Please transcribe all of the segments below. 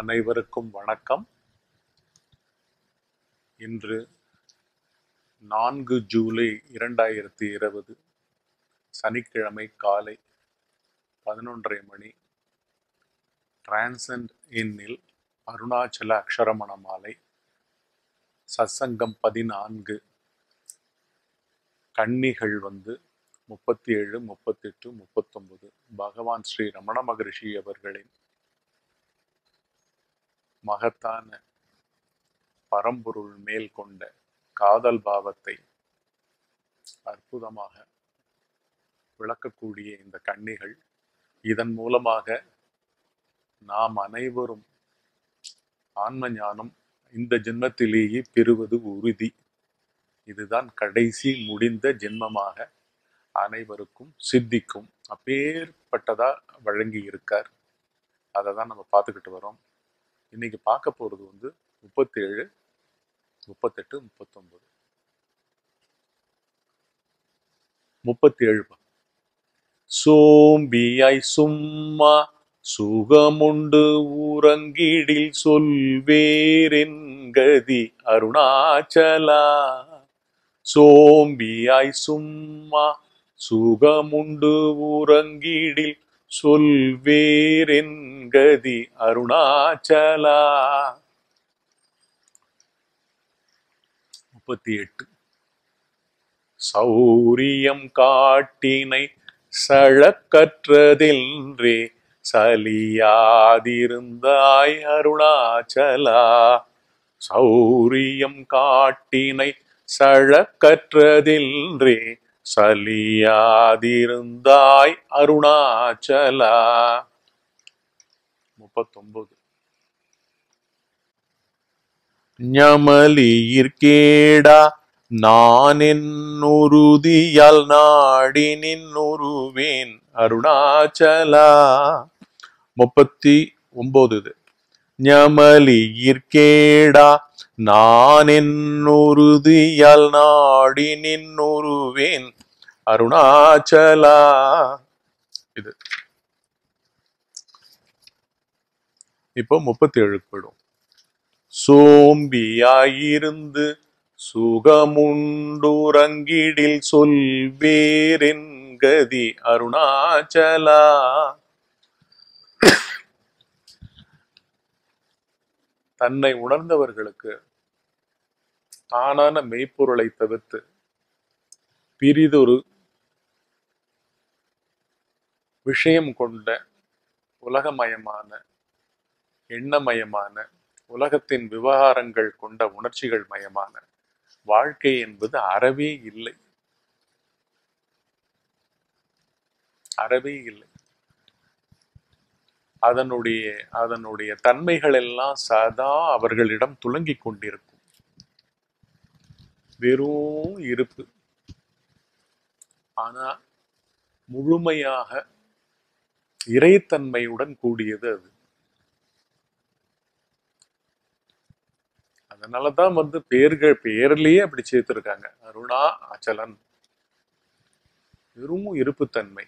அனைவருக்கும் வணக்கம் இன்று நான்கு ஜூலை இரண்டாயிரத்தி இருபது சனிக்கிழமை காலை பதினொன்றரை மணி டிரான்சன்ட் இன்னில் அருணாச்சல அக்ஷரமண மாலை சத்சங்கம் பதினான்கு கன்னிகள் வந்து முப்பத்தி ஏழு முப்பத்தெட்டு முப்பத்தொன்பது பகவான் ஸ்ரீ ரமண மகரிஷி அவர்களின் மகத்தான பரம்பொருள் மேல் கொண்ட காதல் பாவத்தை அற்புதமாக விளக்கக்கூடிய இந்த கன்னிகள் இதன் மூலமாக நாம் அனைவரும் ஆன்ம ஞானம் இந்த ஜென்மத்திலேயே பெறுவது உறுதி இதுதான் கடைசி முடிந்த ஜென்மமாக அனைவருக்கும் சித்திக்கும் அப்பேற்பட்டதா வழங்கி இருக்கார் அதை தான் நம்ம பார்த்துக்கிட்டு வரோம் இன்னைக்கு பார்க்க போறது வந்து முப்பத்தேழு முப்பத்தெட்டு முப்பத்தொன்பது முப்பத்தி ஏழு சோம்பியாய் சும்மா சுகமுண்டு ஊரங்கிடில் சொல்வேரென்கதி அருணாச்சலா சோம்பியாய் சும்மா சுகமுண்டு ஊரங்கிடில் சொல்வேரென்கதி அருணாச்சலா முப்பத்தி எட்டு சௌரியம் காட்டினை சழக்கற்றதென்றே சலியாதிருந்தாய் அருணாச்சலா சௌரியம் காட்டினை சழக்கற்றதென்றே சலியாதிருந்தாய் அருணாச்சலா முப்பத்தொன்பது ஞமலியிற்கேடா நான் என்னுறுதியால் நாடி நின்னுருவேன் அருணாச்சலா முப்பத்தி ஒன்பது இது ஞமலியிற்கேடா நான் என்னுறுதியால் நாடி நின்னுருவேன் அருணாச்சலா இது இப்போ முப்பத்தி ஏழுக்கு போயிடும் சோம்பியாயிருந்து சுகமுண்டுறங்கிடில் சொல்வேரென்கதி அருணாச்சலா தன்னை உணர்ந்தவர்களுக்கு தானான மெய்ப்பொருளை தவிர்த்து பிரிதொரு விஷயம் கொண்ட உலகமயமான எண்ணமயமான உலகத்தின் விவகாரங்கள் கொண்ட உணர்ச்சிகள் மயமான வாழ்க்கை என்பது அறவே இல்லை அறவே இல்லை அதனுடைய அதனுடைய தன்மைகள் எல்லாம் சதா அவர்களிடம் துலங்கிக் கொண்டிருக்கும் வெறும் இருப்பு ஆனா முழுமையாக இறைத்தன்மையுடன் கூடியது அது அதனாலதான் வந்து பேர்கள் பேர்லயே அப்படி சேர்த்திருக்காங்க அருணா அச்சலன் வெறும் இருப்புத்தன்மை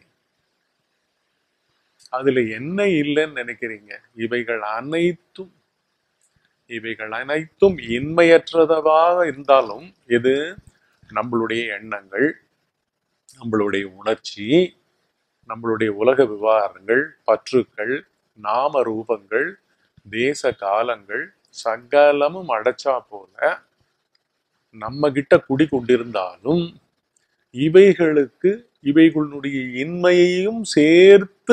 அதுல என்ன இல்லைன்னு நினைக்கிறீங்க இவைகள் அனைத்தும் இவைகள் அனைத்தும் இன்மையற்றதாக இருந்தாலும் எது நம்மளுடைய எண்ணங்கள் நம்மளுடைய உணர்ச்சி நம்மளுடைய உலக விவகாரங்கள் பற்றுக்கள் நாம ரூபங்கள் தேச காலங்கள் சகலமும் அடைச்சா போல நம்ம கிட்ட குடி கொண்டிருந்தாலும் இவைகளுக்கு இவைகளுடைய இன்மையையும் சேர்த்து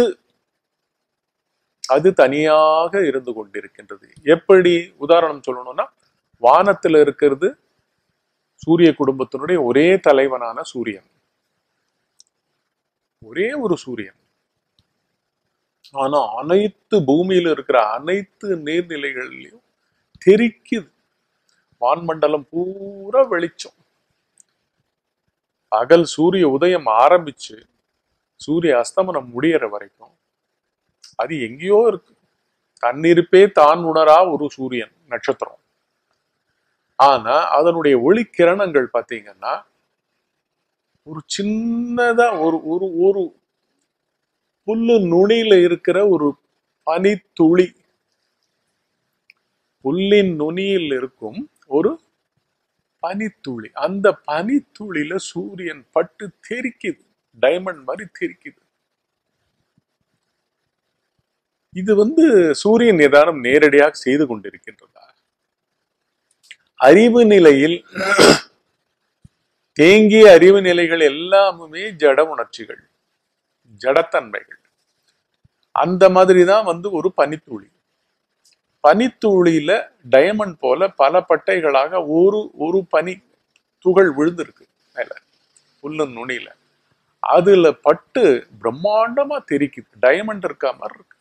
அது தனியாக இருந்து கொண்டிருக்கின்றது எப்படி உதாரணம் சொல்லணும்னா வானத்துல இருக்கிறது சூரிய குடும்பத்தினுடைய ஒரே தலைவனான சூரியன் ஒரே ஒரு சூரியன் ஆனா அனைத்து பூமியில இருக்கிற அனைத்து நீர்நிலைகள்லயும் தெரிக்குது வான்மண்டலம் பூரா வெளிச்சம் பகல் சூரிய உதயம் ஆரம்பிச்சு சூரிய அஸ்தமனம் முடியற வரைக்கும் அது எங்கேயோ இருக்கு தன்னிருப்பே தான் உணரா ஒரு சூரியன் நட்சத்திரம் ஆனா அதனுடைய ஒளி கிரணங்கள் பாத்தீங்கன்னா ஒரு சின்னதா ஒரு ஒரு ஒரு புல்லு நுனியில இருக்கிற ஒரு பனித்துளி புல்லின் நுனியில் இருக்கும் ஒரு பனித்துளி அந்த பனித்துளியில சூரியன் பட்டு தெரிக்குது டைமண்ட் மாதிரி தெரிக்குது இது வந்து சூரியன் ஏதானும் நேரடியாக செய்து கொண்டிருக்கின்றதா அறிவு நிலையில் தேங்கிய அறிவு நிலைகள் எல்லாமுமே ஜட உணர்ச்சிகள் ஜடத்தன்மைகள் அந்த மாதிரி தான் வந்து ஒரு பனித்துளி பனித்துளியில டைமண்ட் போல பல பட்டைகளாக ஒரு ஒரு பனி துகள் விழுந்திருக்கு மேல புல்லு நுனியில அதுல பட்டு பிரம்மாண்டமா தெரிக்குது டைமண்ட் இருக்க மாதிரி இருக்கு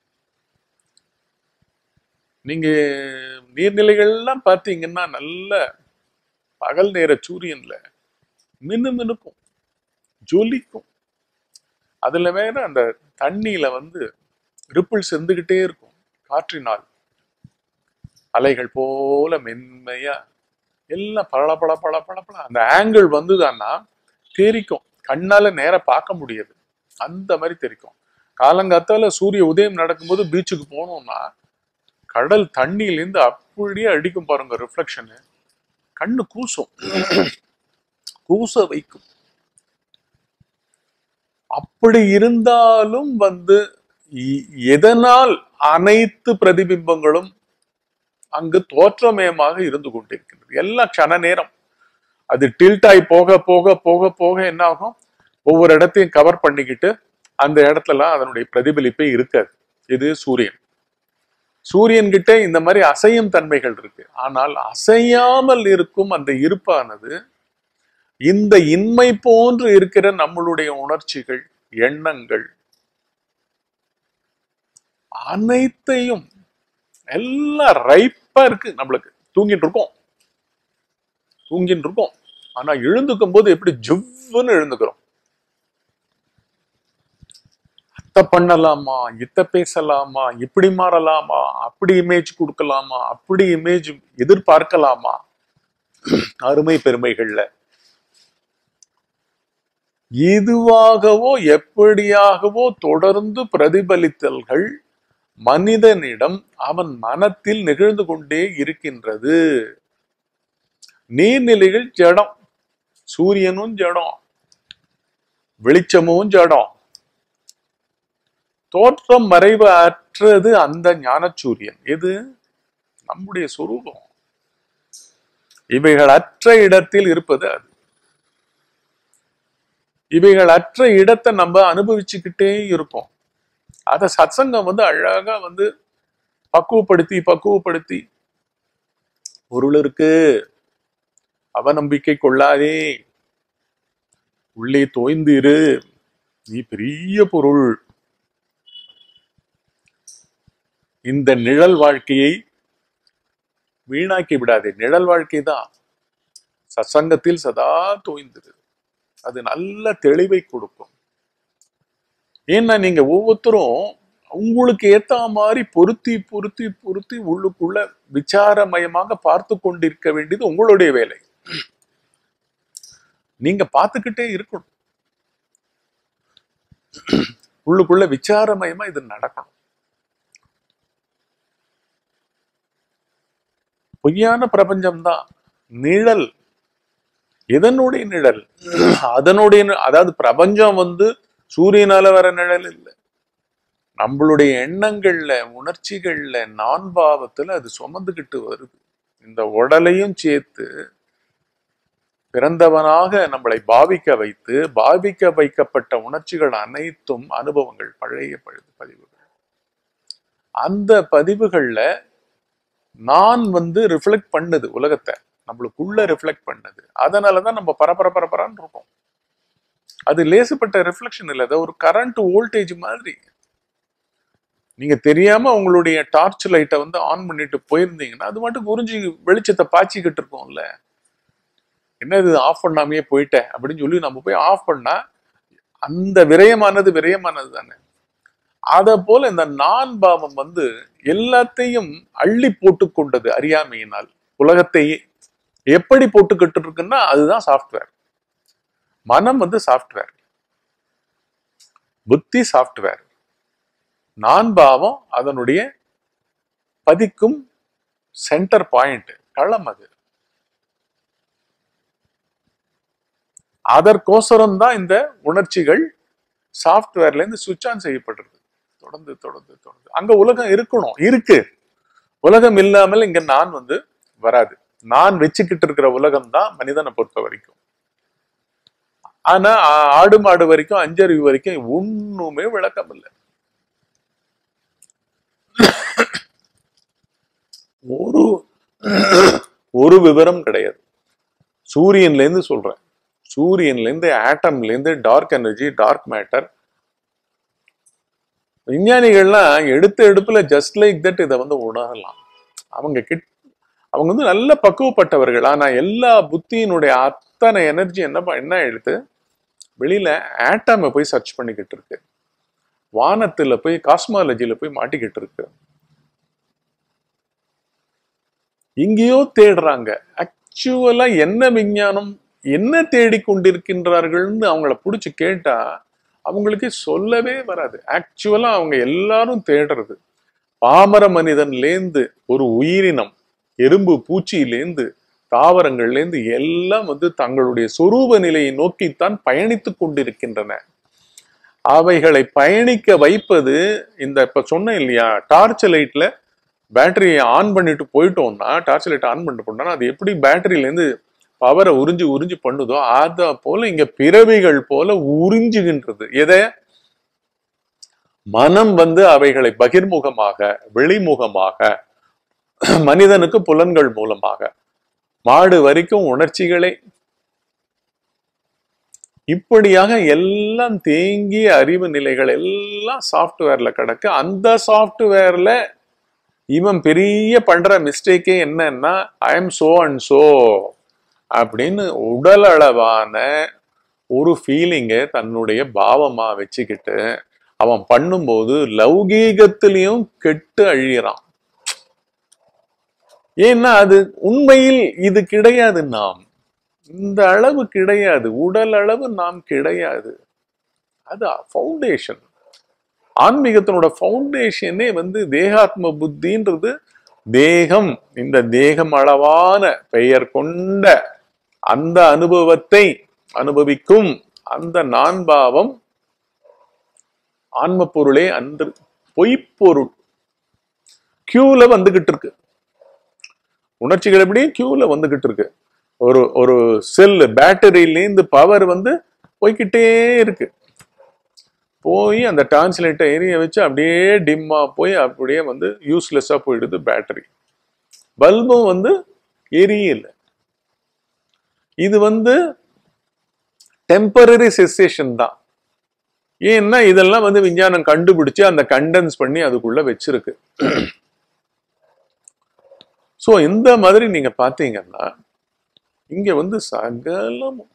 நீங்க நீர்நிலைகள்லாம் பார்த்தீங்கன்னா நல்ல பகல் நேர சூரியன்ல மினு மினுக்கும் ஜொலிக்கும் அதுல வேற அந்த தண்ணியில வந்து ரிப்பிள்ஸ் இருந்துகிட்டே இருக்கும் காற்றினால் அலைகள் போல மென்மையா எல்லாம் பள பள பள பள பள அந்த ஆங்கிள் வந்துதான்னா தெரிக்கும் கண்ணால நேரா பார்க்க முடியாது அந்த மாதிரி தெரிக்கும் காலங்காத்தால சூரிய உதயம் நடக்கும்போது பீச்சுக்கு போனோம்னா கடல் தண்ணியிலேருந்து அப்படியே அடிக்கும் பாருங்க ரிஃப்ளெக்ஷனு கண்ணு கூசும் கூச வைக்கும் அப்படி இருந்தாலும் வந்து இ- எதனால் அனைத்து பிரதிபிம்பங்களும் அங்கு தோற்றமயமாக இருந்து கொண்டிருக்கின்றது எல்லாம் க்ஷண நேரம் அது டில்டாய் போக போக போக போக என்ன ஆகும் ஒவ்வொரு இடத்தையும் கவர் பண்ணிக்கிட்டு அந்த இடத்துலலாம் அதனுடைய பிரதிபலிப்பே இருக்காது இது சூரியன் சூரியன் கிட்ட இந்த மாதிரி அசையும் தன்மைகள் இருக்கு ஆனால் அசையாமல் இருக்கும் அந்த இருப்பானது இந்த இன்மை போன்று இருக்கிற நம்மளுடைய உணர்ச்சிகள் எண்ணங்கள் அனைத்தையும் எல்லாம் ரைப்பா இருக்கு நம்மளுக்கு தூங்கிட்டு இருக்கோம் தூங்கிட்டு இருக்கோம் ஆனா எழுந்துக்கும் போது எப்படி ஜிவ்வுன்னு எழுந்துக்கிறோம் அத்தை பண்ணலாமா இத்த பேசலாமா இப்படி மாறலாமா அப்படி இமேஜ் கொடுக்கலாமா அப்படி இமேஜ் எதிர்பார்க்கலாமா அருமை பெருமைகள்ல இதுவாகவோ எப்படியாகவோ தொடர்ந்து பிரதிபலித்தல்கள் மனிதனிடம் அவன் மனத்தில் நிகழ்ந்து கொண்டே இருக்கின்றது நீர்நிலைகள் ஜடம் சூரியனும் ஜடம் வெளிச்சமும் ஜடம் தோற்றம் மறைவு அற்றது அந்த ஞானச்சூரியன் எது நம்முடைய சொரூபம் இவைகள் அற்ற இடத்தில் இருப்பது அது இவைகள் அற்ற இடத்தை நம்ம அனுபவிச்சுக்கிட்டே இருப்போம் அத சத்சங்கம் வந்து அழகா வந்து பக்குவப்படுத்தி பக்குவப்படுத்தி பொருள் இருக்கு அவநம்பிக்கை கொள்ளாதே உள்ளே தோய்ந்து இரு நீ பெரிய பொருள் இந்த நிழல் வாழ்க்கையை வீணாக்கி விடாதே நிழல் வாழ்க்கை தான் சத்சங்கத்தில் சதா தோய்ந்திரு அது நல்ல தெளிவை கொடுக்கும் ஏன்னா நீங்க ஒவ்வொருத்தரும் உங்களுக்கு ஏத்த மாதிரி பொருத்தி பொருத்தி பொருத்தி உள்ளுக்குள்ள விசாரமயமாக பார்த்து கொண்டிருக்க வேண்டியது உங்களுடைய வேலை நீங்க பார்த்துக்கிட்டே இருக்கணும் உள்ளுக்குள்ள விசாரமயமா இது நடக்கணும் பொய்யான பிரபஞ்சம்தான் நிழல் எதனுடைய நிழல் அதனுடைய நி- அதாவது பிரபஞ்சம் வந்து சூரியனால வர நிழல் இல்லை நம்மளுடைய எண்ணங்கள்ல உணர்ச்சிகள்ல நான் பாவத்துல அது சுமந்துகிட்டு வருது இந்த உடலையும் சேர்த்து பிறந்தவனாக நம்மளை பாவிக்க வைத்து பாவிக்க வைக்கப்பட்ட உணர்ச்சிகள் அனைத்தும் அனுபவங்கள் பழைய பழுது பதிவுகள் அந்த பதிவுகள்ல நான் வந்து ரிஃப்ளெக்ட் பண்ணுது உலகத்தை நம்மளுக்குள்ள ரிஃப்ளெக்ட் பண்ணுது அதனாலதான் நம்ம பரபர பரபரான்னு இருக்கோம் அது லேசுப்பட்ட ரிஃப்ளெக்ஷன் இல்லை அது ஒரு கரண்ட் வோல்டேஜ் மாதிரி நீங்க தெரியாம உங்களுடைய டார்ச் லைட்டை வந்து ஆன் பண்ணிட்டு போயிருந்தீங்கன்னா அது மட்டும் குறிஞ்சி வெளிச்சத்தை பாய்ச்சிக்கிட்டு இருக்கோம்ல என்ன இது ஆஃப் பண்ணாமையே போயிட்டேன் அப்படின்னு சொல்லி நம்ம போய் ஆஃப் பண்ணா அந்த விரயமானது விரயமானது தானே அத போல இந்த நான் பாவம் வந்து எல்லாத்தையும் அள்ளி போட்டு கொண்டது அறியாமையினால் உலகத்தையே எப்படி போட்டுக்கிட்டு இருக்குன்னா அதுதான் சாஃப்ட்வேர் மனம் வந்து சாஃப்ட்வேர் புத்தி சாஃப்ட்வேர் நான் பாவம் அதனுடைய பதிக்கும் சென்டர் பாயிண்ட் களம் அது அதற்கோசரம் தான் இந்த உணர்ச்சிகள் சாஃப்ட்வேர்ல இருந்து சுவிட்ச் ஆன் செய்யப்படுறது தொடர்ந்து தொடர்ந்து தொடர்ந்து அங்க உலகம் இருக்கணும் இருக்கு உலகம் இல்லாமல் இங்க நான் வந்து வராது நான் வச்சுக்கிட்டு இருக்கிற உலகம் தான் மனிதனை பொறுத்த வரைக்கும் ஆனா ஆ- ஆடு மாடு வரைக்கும் அஞ்சறிவு வரைக்கும் ஒண்ணுமே விளக்கம் இல்லை ஒரு ஒரு விவரம் கிடையாது சூரியன்ல இருந்து சொல்றேன் சூரியன்ல இருந்து ஆட்டம்ல இருந்து டார்க் எனர்ஜி டார்க் மேட்டர் விஞ்ஞானிகள்லாம் எடுத்த எடுப்புல ஜஸ்ட் லைக் தட் இதை வந்து உணரலாம் அவங்க கிட் அவங்க வந்து நல்ல பக்குவப்பட்டவர்கள் ஆனா எல்லா புத்தியினுடைய அத்தனை எனர்ஜி என்ன ப- என்ன எடுத்து வெளியில ஆட்டமை போய் சர்ச் பண்ணிக்கிட்டு இருக்கு வானத்துல போய் காஸ்மாலஜில போய் மாட்டிக்கிட்டு இருக்கு எங்கேயோ தேடுறாங்க ஆக்சுவலா என்ன விஞ்ஞானம் என்ன தேடிக்கொண்டிருக்கின்றார்கள்னு அவங்கள பிடிச்சு கேட்டா அவங்களுக்கு சொல்லவே வராது ஆக்சுவலா அவங்க எல்லாரும் தேடுறது பாமர மனிதன்லேந்து ஒரு உயிரினம் எறும்பு பூச்சியிலேந்து தாவரங்கள்லேந்து எல்லாம் வந்து தங்களுடைய சொரூப நிலையை நோக்கித்தான் பயணித்துக் கொண்டிருக்கின்றன அவைகளை பயணிக்க வைப்பது இந்த இப்ப சொன்னேன் இல்லையா டார்ச் லைட்ல பேட்டரியை ஆன் பண்ணிட்டு போயிட்டோம்னா டார்ச் லைட் ஆன் பண்ணிட்டு போட்டோம்னா அது எப்படி பேட்டரியில இருந்து பவரை உறிஞ்சி உறிஞ்சி பண்ணுதோ அத போல இங்க பிறவிகள் போல உறிஞ்சுகின்றது எதை மனம் வந்து அவைகளை பகிர்முகமாக வெளிமுகமாக மனிதனுக்கு புலன்கள் மூலமாக மாடு வரைக்கும் உணர்ச்சிகளை இப்படியாக எல்லாம் தேங்கிய அறிவு நிலைகள் எல்லாம் சாஃப்ட்வேர்ல கிடக்கு அந்த சாஃப்ட்வேர்ல இவன் பெரிய பண்ற மிஸ்டேக்கே என்னன்னா I am so and so அப்படின்னு உடல் அளவான ஒரு ஃபீலிங்கை தன்னுடைய பாவமா வச்சுக்கிட்டு அவன் பண்ணும்போது லௌகீகத்திலையும் கெட்டு அழியறான் ஏன்னா அது உண்மையில் இது கிடையாது நாம் இந்த அளவு கிடையாது உடல் அளவு நாம் கிடையாது அது ஃபவுண்டேஷன் ஆன்மீகத்தினோட ஃபவுண்டேஷனே வந்து தேகாத்ம புத்தின்றது தேகம் இந்த தேகம் அளவான பெயர் கொண்ட அந்த அனுபவத்தை அனுபவிக்கும் அந்த நான்பாவம் ஆன்ம பொருளே அன்று பொய்ப்பொருள் கியூல வந்துகிட்டு இருக்கு உணர்ச்சிகள் எப்படி கியூல வந்துகிட்டு இருக்கு ஒரு ஒரு செல் பேட்டரியிலேருந்து பவர் வந்து போய்க்கிட்டே இருக்கு போய் அந்த டான்ஸ்லைட்டை எரிய வச்சு அப்படியே டிம்மா போய் அப்படியே வந்து யூஸ்லெஸ்ஸா போயிடுது பேட்டரி பல்பும் வந்து எரியல இது வந்து டெம்பரரி செசேஷன் தான் ஏன்னா இதெல்லாம் வந்து விஞ்ஞானம் கண்டுபிடிச்சு அந்த கண்டென்ஸ் பண்ணி அதுக்குள்ள வச்சிருக்கு சோ இந்த மாதிரி நீங்க பாத்தீங்கன்னா இங்க வந்து சகலமும்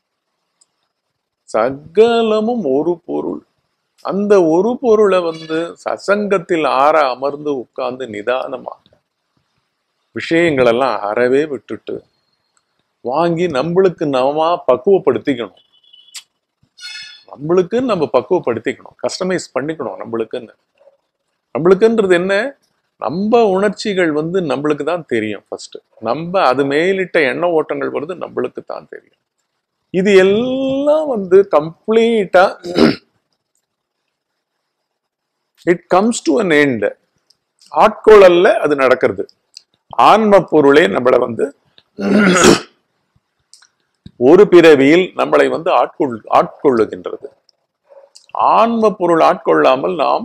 சகலமும் ஒரு பொருள் அந்த ஒரு பொருளை வந்து சசங்கத்தில் ஆற அமர்ந்து உட்கார்ந்து நிதானமாக விஷயங்கள் எல்லாம் அறவே விட்டுட்டு வாங்கி நம்மளுக்கு நாம பக்குவப்படுத்திக்கணும் நம்மளுக்கு நம்ம பக்குவப்படுத்திக்கணும் கஸ்டமைஸ் பண்ணிக்கணும் நம்மளுக்குன்னு நம்மளுக்குன்றது என்ன நம்ம உணர்ச்சிகள் வந்து நம்மளுக்கு தான் தெரியும் ஃபர்ஸ்ட் நம்ம அது மேலிட்ட எண்ண ஓட்டங்கள் வருது நம்மளுக்கு தான் தெரியும் இது எல்லாம் வந்து கம்ப்ளீட்டா it comes to an end ஆட்கொள்ளல்ல அது நடக்கிறது ஆன்ம பொருளே நம்மளை வந்து ஒரு பிறவியில் நம்மளை வந்து ஆட்கொள் ஆட்கொள்ளுகின்றது ஆன்ம பொருள் ஆட்கொள்ளாமல் நாம்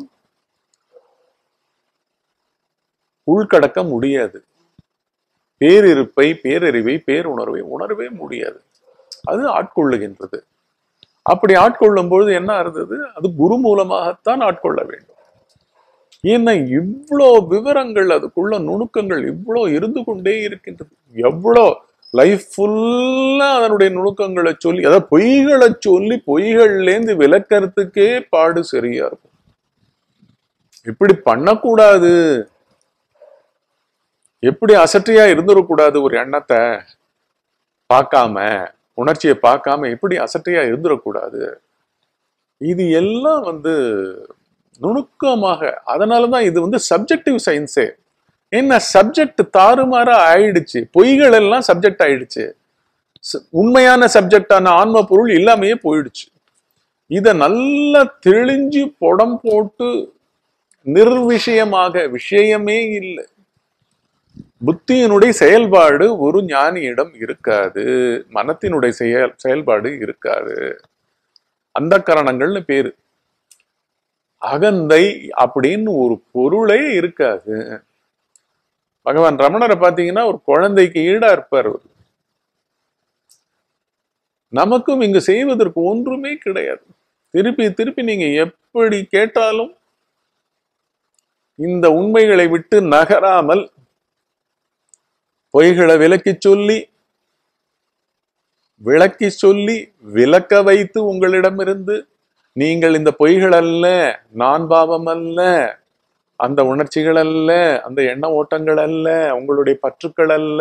உள்கடக்க முடியாது பேரிருப்பை பேரறிவை பேருணர்வை உணரவே முடியாது அது ஆட்கொள்ளுகின்றது அப்படி ஆட்கொள்ளும் பொழுது என்ன இருந்தது அது குரு மூலமாகத்தான் ஆட்கொள்ள வேண்டும் ஏன்னா இவ்வளோ விவரங்கள் அதுக்குள்ள நுணுக்கங்கள் இவ்வளோ இருந்து கொண்டே இருக்கின்றது எவ்வளோ லைஃப் ஃபுல்லா அதனுடைய நுணுக்கங்களை சொல்லி அதாவது பொய்களை சொல்லி பொய்கள்லேருந்து விளக்கறதுக்கே பாடு சரியா இருக்கும் இப்படி பண்ணக்கூடாது எப்படி அசட்டையா இருந்துடக்கூடாது ஒரு எண்ணத்தை பார்க்காம உணர்ச்சியை பார்க்காம எப்படி அசட்டையா இருந்துடக்கூடாது இது எல்லாம் வந்து நுணுக்கமாக அதனாலதான் இது வந்து சப்ஜெக்டிவ் சயின்ஸே என்ன சப்ஜெக்ட் தாறுமாறா ஆயிடுச்சு பொய்கள் எல்லாம் சப்ஜெக்ட் ஆயிடுச்சு ச- உண்மையான சப்ஜெக்டான ஆன்ம பொருள் இல்லாமையே போயிடுச்சு இத நல்லா தெளிஞ்சு புடம் போட்டு நிர்விஷயமாக விஷயமே இல்லை புத்தியினுடைய செயல்பாடு ஒரு ஞானியிடம் இருக்காது மனத்தினுடைய செயல் செயல்பாடு இருக்காது அந்த கரணங்கள்னு பேரு அகந்தை அப்படின்னு ஒரு பொருளே இருக்காது பகவான் ரமணரை பாத்தீங்கன்னா ஒரு குழந்தைக்கு ஈடா இருப்பார் அவர் நமக்கும் இங்கு செய்வதற்கு ஒன்றுமே கிடையாது திருப்பி திருப்பி நீங்க எப்படி கேட்டாலும் இந்த உண்மைகளை விட்டு நகராமல் பொய்களை விலக்கி சொல்லி விளக்கி சொல்லி விளக்க வைத்து உங்களிடமிருந்து நீங்கள் இந்த பொய்கள் அல்ல நான் பாவம் அல்ல அந்த உணர்ச்சிகள் அல்ல அந்த எண்ண ஓட்டங்கள் அல்ல உங்களுடைய பற்றுக்கள் அல்ல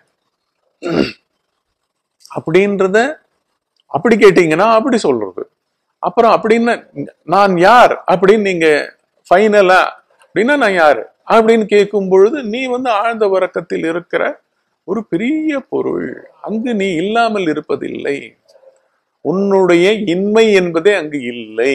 அப்படின்றத அப்படி கேட்டீங்கன்னா அப்படி சொல்றது அப்புறம் அப்படின்னு நான் யார் அப்படின்னு நீங்க ஃபைனலா அப்படின்னா நான் யாரு அப்படின்னு கேட்கும் பொழுது நீ வந்து ஆழ்ந்த உறக்கத்தில் இருக்கிற ஒரு பெரிய பொருள் அங்கு நீ இல்லாமல் இருப்பதில்லை உன்னுடைய இன்மை என்பதே அங்கு இல்லை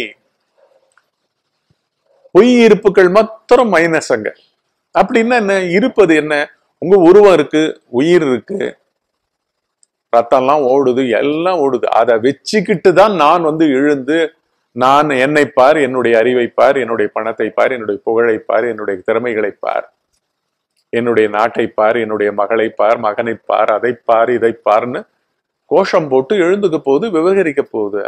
பொய் இருப்புகள் மாத்திரம் மைனஸ் அங்க அப்படின்னா என்ன இருப்பது என்ன உங்க உருவம் இருக்கு உயிர் இருக்கு ரத்தம்லாம் ஓடுது எல்லாம் ஓடுது அதை வச்சுக்கிட்டு தான் நான் வந்து எழுந்து நான் என்னை பார் என்னுடைய அறிவை பார் என்னுடைய பணத்தை பார் என்னுடைய புகழை பார் என்னுடைய திறமைகளை பார் என்னுடைய நாட்டை பார் என்னுடைய மகளை பார் மகனை பார் அதை பார் இதை பார்னு கோஷம் போட்டு எழுந்துக்க போகுது விவகரிக்க போகுது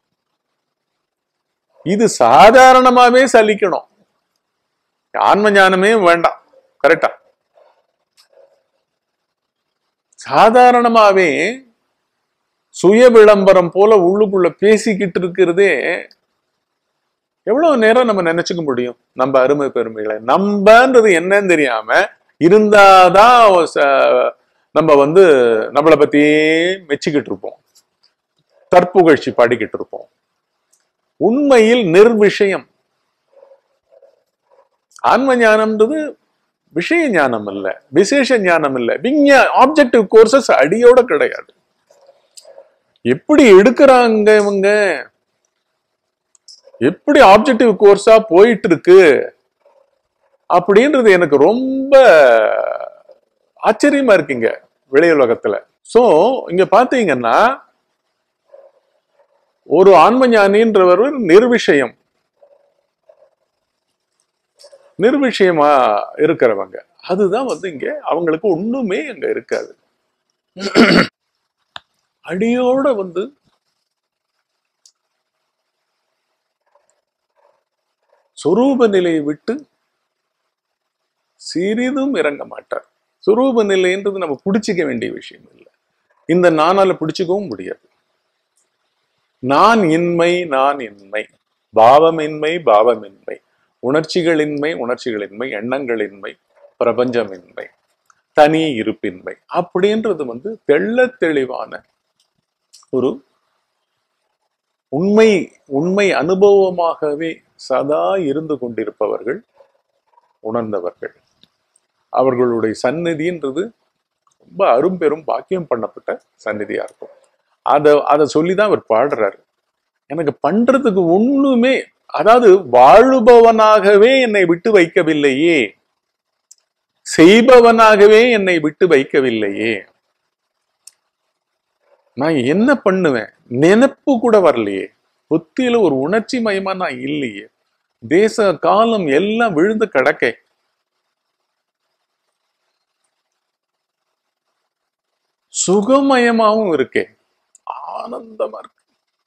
இது சாதாரணமாவே சலிக்கணும் ஆன்ம ஞானமே வேண்டாம் கரெக்டா சாதாரணமாவே சுய விளம்பரம் போல உள்ளுக்குள்ள பேசிக்கிட்டு இருக்கிறதே எவ்வளவு நேரம் நம்ம நினைச்சுக்க முடியும் நம்ம அருமை பெருமைகளை நம்பன்றது என்னன்னு தெரியாம இருந்தாதான் ச- நம்ம வந்து நம்மளை பத்தியே மெச்சிக்கிட்டு இருப்போம் தற்புகழ்ச்சி பாடிக்கிட்டு இருப்போம் உண்மையில் நிர்விஷயம் ஆன்ம ஞானம்ன்றது விஷய ஞானம் இல்ல விசேஷ ஞானம் இல்ல விஞ்ஞா ஆப்ஜெக்டிவ் கோர்சஸ் அடியோட கிடையாது எப்படி எடுக்கிறாங்க இவங்க எப்படி ஆப்ஜெக்டிவ் கோர்ஸா போயிட்டு இருக்கு அப்படின்றது எனக்கு ரொம்ப ஆச்சரியமா இருக்குங்க வெளியுலகத்துல சோ இங்க பாத்தீங்கன்னா ஒரு ஆன்ம ஞானின்றவர் நிர்விஷயம் நிர்விஷயமா இருக்கிறவங்க அதுதான் வந்து இங்க அவங்களுக்கு ஒண்ணுமே அங்க இருக்காது அடியோட வந்து சொரூப நிலையை விட்டு சிறிதும் இறங்க மாட்டார் சொரூப நிலைன்றது நம்ம பிடிச்சிக்க வேண்டிய விஷயம் இல்லை இந்த நானால பிடிச்சிக்கவும் முடியாது நான் இன்மை நான் இன்மை பாவமின்மை பாவமின்மை உணர்ச்சிகளின்மை உணர்ச்சிகளின்மை எண்ணங்களின்மை பிரபஞ்சமின்மை தனி இருப்பின்மை அப்படின்றது வந்து தெள்ளத் தெளிவான ஒரு உண்மை உண்மை அனுபவமாகவே சதா இருந்து கொண்டிருப்பவர்கள் உணர்ந்தவர்கள் அவர்களுடைய சந்நிதின்றது ரொம்ப அரும்பெரும் பாக்கியம் பண்ணப்பட்ட சந்நிதியா இருக்கும் அதை அதை சொல்லிதான் அவர் பாடுறாரு எனக்கு பண்றதுக்கு ஒண்ணுமே அதாவது வாழுபவனாகவே என்னை விட்டு வைக்கவில்லையே செய்பவனாகவே என்னை விட்டு வைக்கவில்லையே நான் என்ன பண்ணுவேன் நினைப்பு கூட வரலையே புத்தியில ஒரு உணர்ச்சி மயமா நான் இல்லையே தேச காலம் எல்லாம் விழுந்து கிடக்க சுகமயமாவும் இருக்கே ஆனந்தமா இருக்கு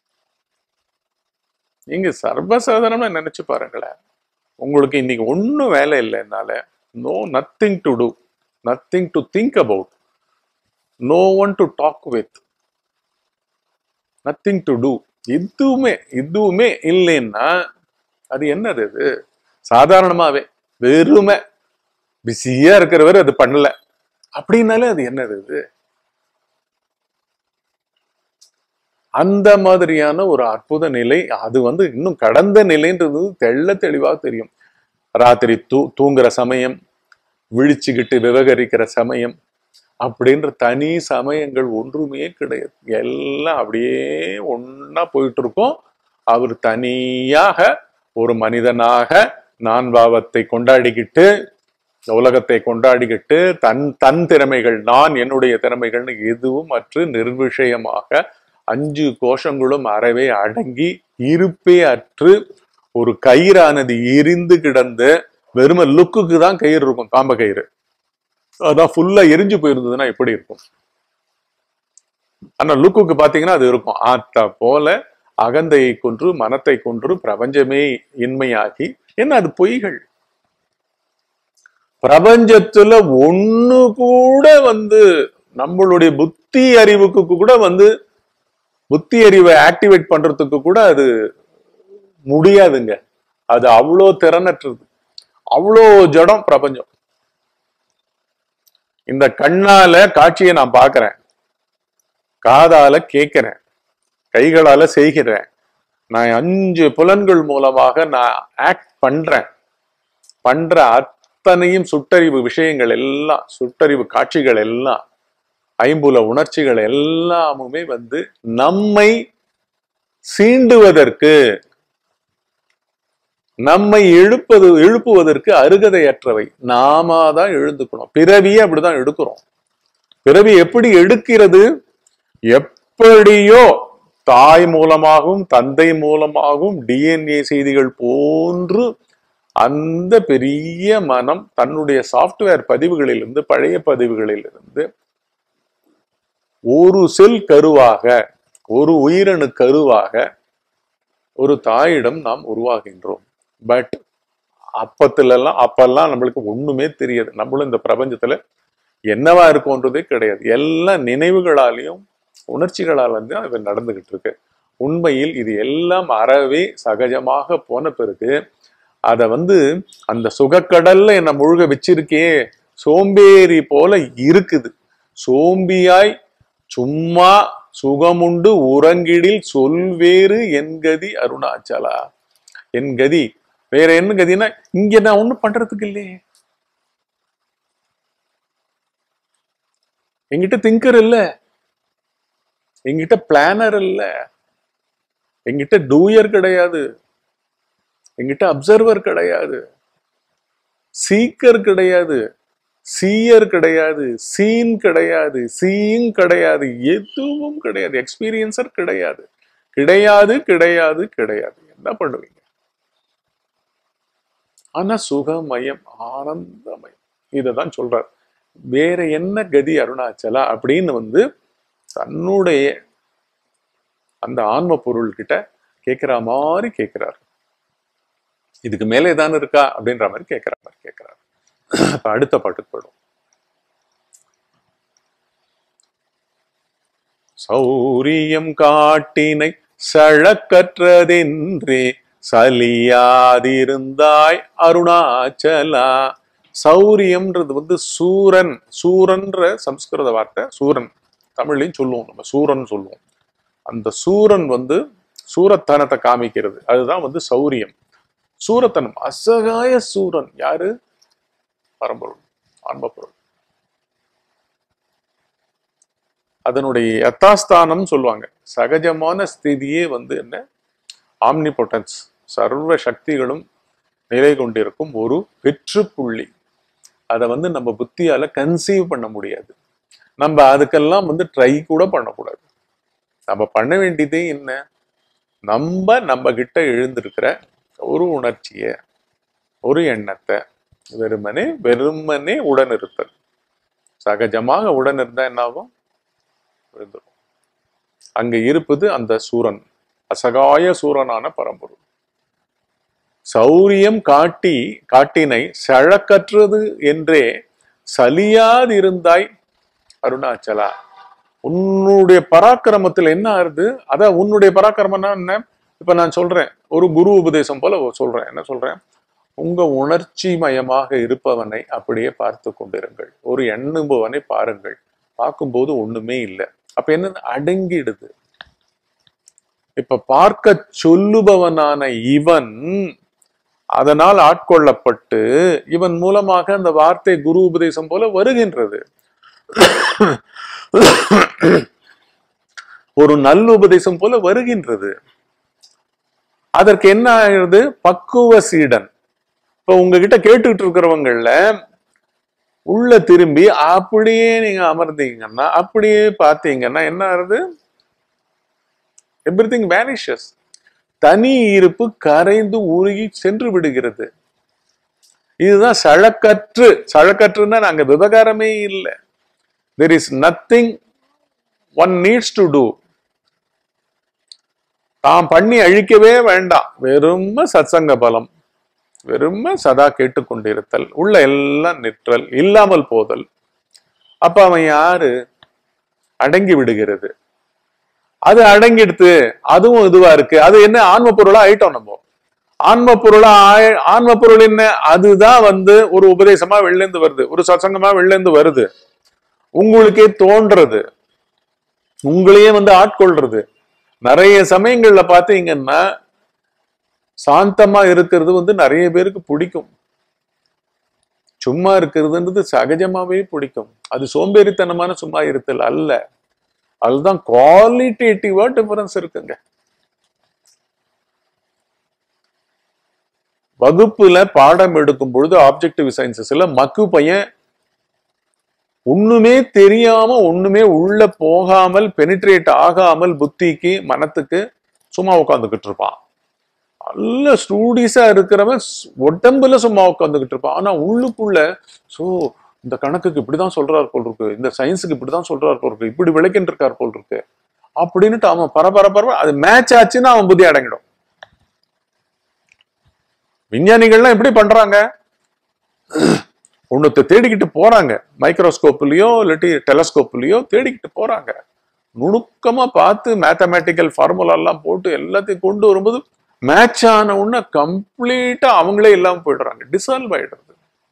நீங்க சர்வசாதாரணமா நினைச்சு பாருங்களேன் உங்களுக்கு இன்னைக்கு ஒண்ணும் வேலை இல்லை என்னால no nothing to do nothing to think about no one to talk with nothing to do எதுவுமே எதுவுமே இல்லைன்னா அது என்னது அது சாதாரணமாவே வெறுமை பிஸியா இருக்கிறவர் அது பண்ணல அப்படின்னாலே அது என்னது அது அந்த மாதிரியான ஒரு அற்புத நிலை அது வந்து இன்னும் கடந்த நிலைன்றது தெள்ள தெளிவாக தெரியும் ராத்திரி தூ தூங்குற சமயம் விழிச்சுக்கிட்டு விவகரிக்கிற சமயம் அப்படின்ற தனி சமயங்கள் ஒன்றுமே கிடையாது எல்லாம் அப்படியே ஒண்ணா போயிட்டு இருக்கும் அவர் தனியாக ஒரு மனிதனாக நான் பாவத்தை கொண்டாடிக்கிட்டு இந்த உலகத்தை கொண்டாடிக்கிட்டு தன் தன் திறமைகள் நான் என்னுடைய திறமைகள்னு எதுவும் அற்று நிர்விஷயமாக அஞ்சு கோஷங்களும் அறவே அடங்கி இருப்பே அற்று ஒரு கயிறானது எரிந்து கிடந்து வெறும லுக்குக்கு தான் கயிறு இருக்கும் காம்ப கயிறு அதான் ஃபுல்லா எரிஞ்சு போயிருந்ததுன்னா எப்படி இருக்கும் ஆனா லுக்குக்கு பாத்தீங்கன்னா அது இருக்கும் ஆத்தா போல அகந்தையை கொன்று மனத்தை கொன்று பிரபஞ்சமே இன்மையாகி என்ன அது பொய்கள் பிரபஞ்சத்துல ஒண்ணு கூட வந்து நம்மளுடைய புத்தி அறிவுக்கு கூட வந்து புத்தி அறிவை ஆக்டிவேட் பண்றதுக்கு கூட அது முடியாதுங்க அது அவ்வளோ திறனற்றது அவ்வளோ ஜடம் பிரபஞ்சம் இந்த கண்ணால காட்சியை நான் பார்க்கிறேன் காதால கேட்கிறேன் கைகளால செய்கிறேன் நான் அஞ்சு புலன்கள் மூலமாக நான் ஆக்ட் பண்றேன் பண்ற அத்தனையும் சுட்டறிவு விஷயங்கள் எல்லாம் சுட்டறிவு காட்சிகள் எல்லாம் ஐம்புல உணர்ச்சிகள் எல்லாமுமே வந்து நம்மை சீண்டுவதற்கு நம்மை எழுப்பது எழுப்புவதற்கு அருகதையற்றவை நாம தான் எழுந்துக்கணும் பிறவியே அப்படிதான் எடுக்கிறோம் பிறவி எப்படி எடுக்கிறது எப்படியோ தாய் மூலமாகவும் தந்தை மூலமாகவும் டிஎன்ஏ செய்திகள் போன்று அந்த பெரிய மனம் தன்னுடைய சாஃப்ட்வேர் பதிவுகளிலிருந்து பழைய பதிவுகளிலிருந்து ஒரு செல் கருவாக ஒரு உயிரணு கருவாக ஒரு தாயிடம் நாம் உருவாகின்றோம் பட் அப்பத்துல எல்லாம் அப்பெல்லாம் நம்மளுக்கு ஒண்ணுமே தெரியாது நம்மளும் இந்த பிரபஞ்சத்துல என்னவா இருக்கும்ன்றதே கிடையாது எல்லா நினைவுகளாலையும் உணர்ச்சிகளால் வந்து அது நடந்துகிட்டு இருக்கு உண்மையில் இது எல்லாம் அறவே சகஜமாக போன பிறகு அதை வந்து அந்த சுகக்கடல்ல என்ன முழுக வச்சிருக்கே சோம்பேறி போல இருக்குது சோம்பியாய் சும்மா சுகமுண்டு உறங்கிடில் சொல்வேறு என் கதி அருணாச்சலா என் கதி வேற என்ன கதினா இங்க நான் ஒண்ணும் பண்றதுக்கு இல்லையே என்கிட்ட திங்கர் இல்ல என்கிட்ட பிளானர் இல்ல என்கிட்ட டூயர் கிடையாது என்கிட்ட அப்சர்வர் கிடையாது சீக்கர் கிடையாது சீயர் கிடையாது சீன் கிடையாது சீயிங் கிடையாது எதுவும் கிடையாது எக்ஸ்பீரியன்சர் கிடையாது கிடையாது கிடையாது கிடையாது என்ன பண்ணுவீங்க ஆனா சுகமயம் ஆனந்தமயம் இததான் சொல்றார் வேற என்ன கதி அருணாச்சலா அப்படின்னு வந்து தன்னுடைய அந்த ஆன்ம பொருள் கிட்ட கேட்கிற மாதிரி கேட்கிறார் இதுக்கு மேலே ஏதானு இருக்கா அப்படின்ற மாதிரி கேட்கிற மாதிரி கேட்கிறார் அப்ப அடுத்த பாட்டுக்கு போயிடும் சௌரியம் காட்டினை சழக்கற்றதென்றே சலியாதிருந்தாய் அருணாச்சலா சௌரியம்ன்றது வந்து சூரன் சூரன்ற சம்ஸ்கிருத வார்த்தை சூரன் தமிழ்லையும் சொல்லுவோம் நம்ம சூரன் சொல்லுவோம் அந்த சூரன் வந்து சூரத்தனத்தை காமிக்கிறது அதுதான் வந்து சௌரியம் சூரத்தனம் அசகாய சூரன் யாரு பரம்பொருள் ஆன்மப்பொருள் அதனுடைய யதாஸ்தானம் சொல்லுவாங்க சகஜமான ஸ்திதியே வந்து என்ன ஆம்னிபொட்டன்ஸ் சர்வ சக்திகளும் நிலை கொண்டிருக்கும் ஒரு வெற்று புள்ளி அதை வந்து நம்ம புத்தியால கன்சீவ் பண்ண முடியாது நம்ம அதுக்கெல்லாம் வந்து ட்ரை கூட பண்ணக்கூடாது நம்ம பண்ண வேண்டியதே என்ன நம்ம நம்ம கிட்ட எழுந்திருக்கிற ஒரு உணர்ச்சிய ஒரு எண்ணத்தை வெறுமனே வெறுமனே உடனிருத்தல் சகஜமாக உடன் இருந்தா என்ன ஆகும் விழுந்துரும் அங்க இருப்பது அந்த சூரன் அசகாய சூரனான பரம்பொருள் சௌரியம் காட்டி காட்டினை சழக்கற்றது என்றே சலியாதிருந்தாய் அருணாச்சலா உன்னுடைய பராக்கிரமத்தில் என்ன ஆறுது அதான் உன்னுடைய பராக்கிரமம்னா என்ன இப்ப நான் சொல்றேன் ஒரு குரு உபதேசம் போல சொல்றேன் என்ன சொல்றேன் உங்க உணர்ச்சி மயமாக இருப்பவனை அப்படியே பார்த்து கொண்டிருங்கள் ஒரு எண்ணுபவனை பாருங்கள் பார்க்கும்போது ஒண்ணுமே இல்லை அப்ப என்ன அடங்கிடுது இப்ப பார்க்க சொல்லுபவனான இவன் அதனால் ஆட்கொள்ளப்பட்டு இவன் மூலமாக அந்த வார்த்தை குரு உபதேசம் போல வருகின்றது ஒரு நல்ல உபதேசம் போல வருகின்றது அதற்கு என்ன ஆகுது பக்குவ சீடன் இப்ப உங்ககிட்ட கேட்டுக்கிட்டு இருக்கிறவங்கள்ல உள்ள திரும்பி அப்படியே நீங்க அமர்ந்தீங்கன்னா அப்படியே பார்த்தீங்கன்னா என்ன ஆகுது எவ்ரி திங் வேனிஷஸ் தனி இருப்பு கரைந்து உருகி சென்று விடுகிறது இதுதான் சழக்கற்று சழக்கற்றுன்னா நாங்க விவகாரமே இல்லை there is nothing one needs to do தாம் பண்ணி அழிக்கவே வேண்டாம் வெறும் சத்சங்க பலம் வெறும் சதா கேட்டுக்கொண்டிருத்தல் உள்ள எல்லாம் நிற்றல் இல்லாமல் போதல் அப்ப அவன் யாரு அடங்கி விடுகிறது அது அடங்கிடுத்து அதுவும் இதுவா இருக்கு அது என்ன ஆன்ம பொருளா ஆயிட்டோம் நம்ம ஆன்ம பொருளா ஆய- ஆன்ம பொருள் என்ன அதுதான் வந்து ஒரு உபதேசமா வெளிலேந்து வருது ஒரு சத்சங்கமா வெளிலேந்து வருது உங்களுக்கே தோன்றது உங்களையே வந்து ஆட்கொள்றது நிறைய சமயங்கள்ல பாத்தீங்கன்னா சாந்தமா இருக்கிறது வந்து நிறைய பேருக்கு பிடிக்கும் சும்மா இருக்கிறதுன்றது சகஜமாவே பிடிக்கும் அது சோம்பேறித்தனமான சும்மா இருத்தல் அல்ல அதுதான் குவாலிட்டேட்டிவா டிஃபரன்ஸ் இருக்குங்க வகுப்புல பாடம் எடுக்கும் பொழுது ஆப்ஜெக்டிவ் சயின்சஸ்ல மக்கு பையன் ஒண்ணுமே தெரியாம ஒண்ணுமே உள்ள போகாமல் பெனிட்ரேட் ஆகாமல் புத்திக்கு மனத்துக்கு சும்மா உட்காந்துக்கிட்டு இருப்பான் நல்ல ஸ்டூடிஸா இருக்கிறவன் ஸ்- உடம்புல சும்மா உட்காந்துக்கிட்டு இருப்பான் ஆனா உள்ளுக்குள்ள சோ இந்த கணக்குக்கு இப்படிதான் சொல்றார் போல் இருக்கு இந்த சயின்ஸுக்கு இப்படிதான் சொல்றார் போல் இருக்கு இப்படி விளக்கின்னு இருக்கார் போல் இருக்கு அப்படின்னுட்டு அவன் பரபர பரபர அது மேட்ச் ஆச்சுன்னா அவன் புத்தி அடங்கிடும் விஞ்ஞானிகள்லாம் எப்படி பண்றாங்க ஒண்ணுத்த தேடிக்கிட்டு போறாங்க மைக்ரோஸ்கோப்லயோ இல்லாட்டி டெலஸ்கோப்லயோ தேடிக்கிட்டு போறாங்க நுணுக்கமா பார்த்து மேத்தமேட்டிக்கல் ஃபார்முலா எல்லாம் போட்டு எல்லாத்தையும் கொண்டு வரும்போது மேட்ச் ஆன உடனே கம்ப்ளீட்டா அவங்களே இல்லாம போயிடுறாங்க டிசால்வ் ஆயிடுறது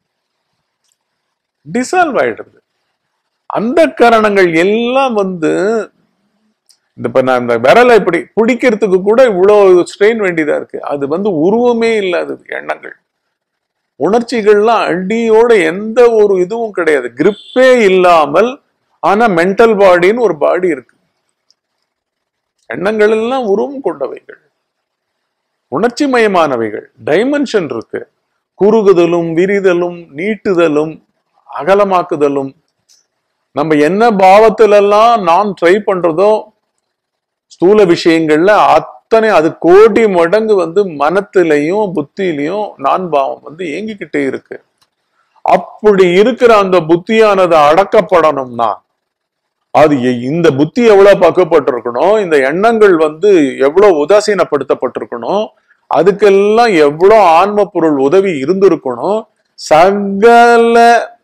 டிசால்வ் ஆயிடுறது அந்த காரணங்கள் எல்லாம் வந்து இந்த இப்ப நான் இந்த விரலை இப்படி பிடிக்கிறதுக்கு கூட இவ்வளவு ஸ்ட்ரெயின் வேண்டியதா இருக்கு அது வந்து உருவமே இல்லாதது எண்ணங்கள் உணர்ச்சிகள்லாம் அடியோட எந்த ஒரு இதுவும் கிடையாது கிரிப்பே இல்லாமல் ஆனா மென்டல் பாடின்னு ஒரு பாடி இருக்கு எண்ணங்கள் எல்லாம் உருவம் கொண்டவைகள் உணர்ச்சி மயமானவைகள் டைமென்ஷன் இருக்கு குறுகுதலும் விரிதலும் நீட்டுதலும் அகலமாக்குதலும் நம்ம என்ன பாவத்துல எல்லாம் நான் ட்ரை பண்றதோ ஸ்தூல விஷயங்கள்ல அத்தனை அது கோடி மடங்கு வந்து மனத்திலையும் புத்தியிலையும் நான் பாவம் வந்து இயங்கிக்கிட்டே இருக்கு அப்படி இருக்கிற அந்த புத்தியானது அடக்கப்படணும்னா அது எ- இந்த புத்தி எவ்வளவு பக்குவப்பட்டிருக்கணும் இந்த எண்ணங்கள் வந்து எவ்வளவு உதாசீனப்படுத்தப்பட்டிருக்கணும் அதுக்கெல்லாம் எவ்வளவு ஆன்ம பொருள் உதவி இருந்திருக்கணும் சகல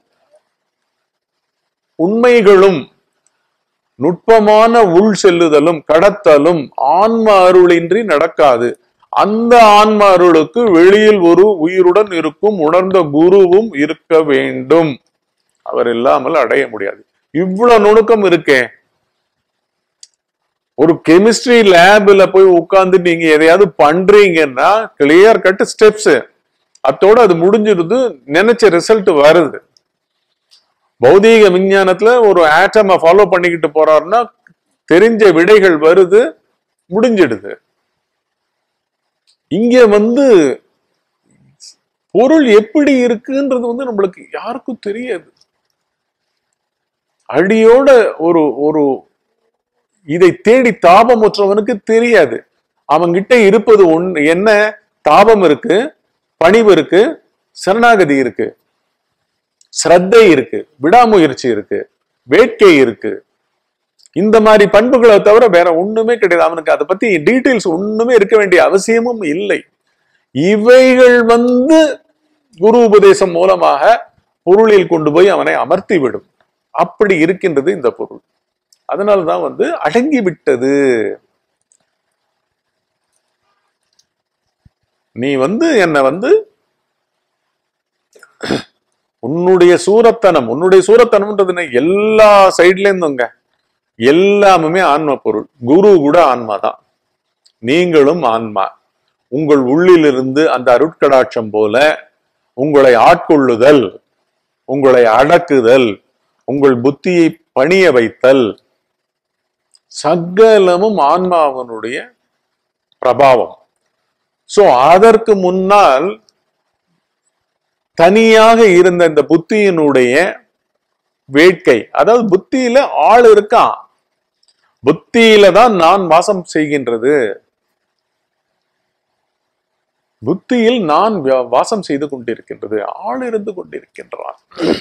உண்மைகளும் நுட்பமான உள் செல்லுதலும் கடத்தலும் ஆன்ம அருளின்றி நடக்காது அந்த ஆன்ம அருளுக்கு வெளியில் ஒரு உயிருடன் இருக்கும் உணர்ந்த குருவும் இருக்க வேண்டும் அவர் இல்லாமல் அடைய முடியாது இவ்வளவு நுணுக்கம் இருக்கே ஒரு கெமிஸ்ட்ரி லேப்ல போய் உட்கார்ந்து நீங்க எதையாவது பண்றீங்கன்னா கிளியர் கட் ஸ்டெப்ஸ் அத்தோட அது முடிஞ்சிருது நினைச்ச ரிசல்ட் வருது பௌதீக விஞ்ஞானத்துல ஒரு ஆட்டமை ஃபாலோ பண்ணிக்கிட்டு போறாருன்னா தெரிஞ்ச விடைகள் வருது முடிஞ்சிடுது இங்க வந்து பொருள் எப்படி இருக்குன்றது வந்து நம்மளுக்கு யாருக்கும் தெரியாது அடியோட ஒரு ஒரு இதை தேடி தாபமுற்றவனுக்கு தெரியாது அவன்கிட்ட இருப்பது ஒண்ணு என்ன தாபம் இருக்கு பணிவு இருக்கு சரணாகதி இருக்கு ஸ்ரத்தை இருக்கு விடாமுயற்சி இருக்கு வேட்கை இருக்கு இந்த மாதிரி பண்புகளை தவிர வேற ஒண்ணுமே கிடையாது அவனுக்கு அதை பத்தி டீட்டெயில்ஸ் ஒண்ணுமே இருக்க வேண்டிய அவசியமும் இல்லை இவைகள் வந்து குரு உபதேசம் மூலமாக பொருளில் கொண்டு போய் அவனை அமர்த்தி விடும் அப்படி இருக்கின்றது இந்த பொருள் அதனாலதான் வந்து அடங்கி விட்டது நீ வந்து என்னை வந்து உன்னுடைய சூரத்தனம் உன்னுடைய சூரத்தனம்ன்றது என்ன? எல்லா சைட்ல இருந்துங்க எல்லாமே ஆன்ம பொருள் குரு கூட ஆன்மா தான் நீங்களும் ஆன்மா உங்கள் உள்ளிலிருந்து அந்த அருட்கடாட்சம் போல உங்களை ஆட்கொள்ளுதல் உங்களை அடக்குதல் உங்கள் புத்தியை பணிய வைத்தல் சகலமும் ஆன்மாவனுடைய பிரபாவம் சோ அதற்கு முன்னால் தனியாக இருந்த இந்த புத்தியினுடைய வேட்கை அதாவது புத்தியில ஆள் இருக்கான் புத்தியில தான் நான் வாசம் செய்கின்றது புத்தியில் நான் வ- வாசம் செய்து கொண்டிருக்கின்றது ஆள் இருந்து கொண்டிருக்கின்றான்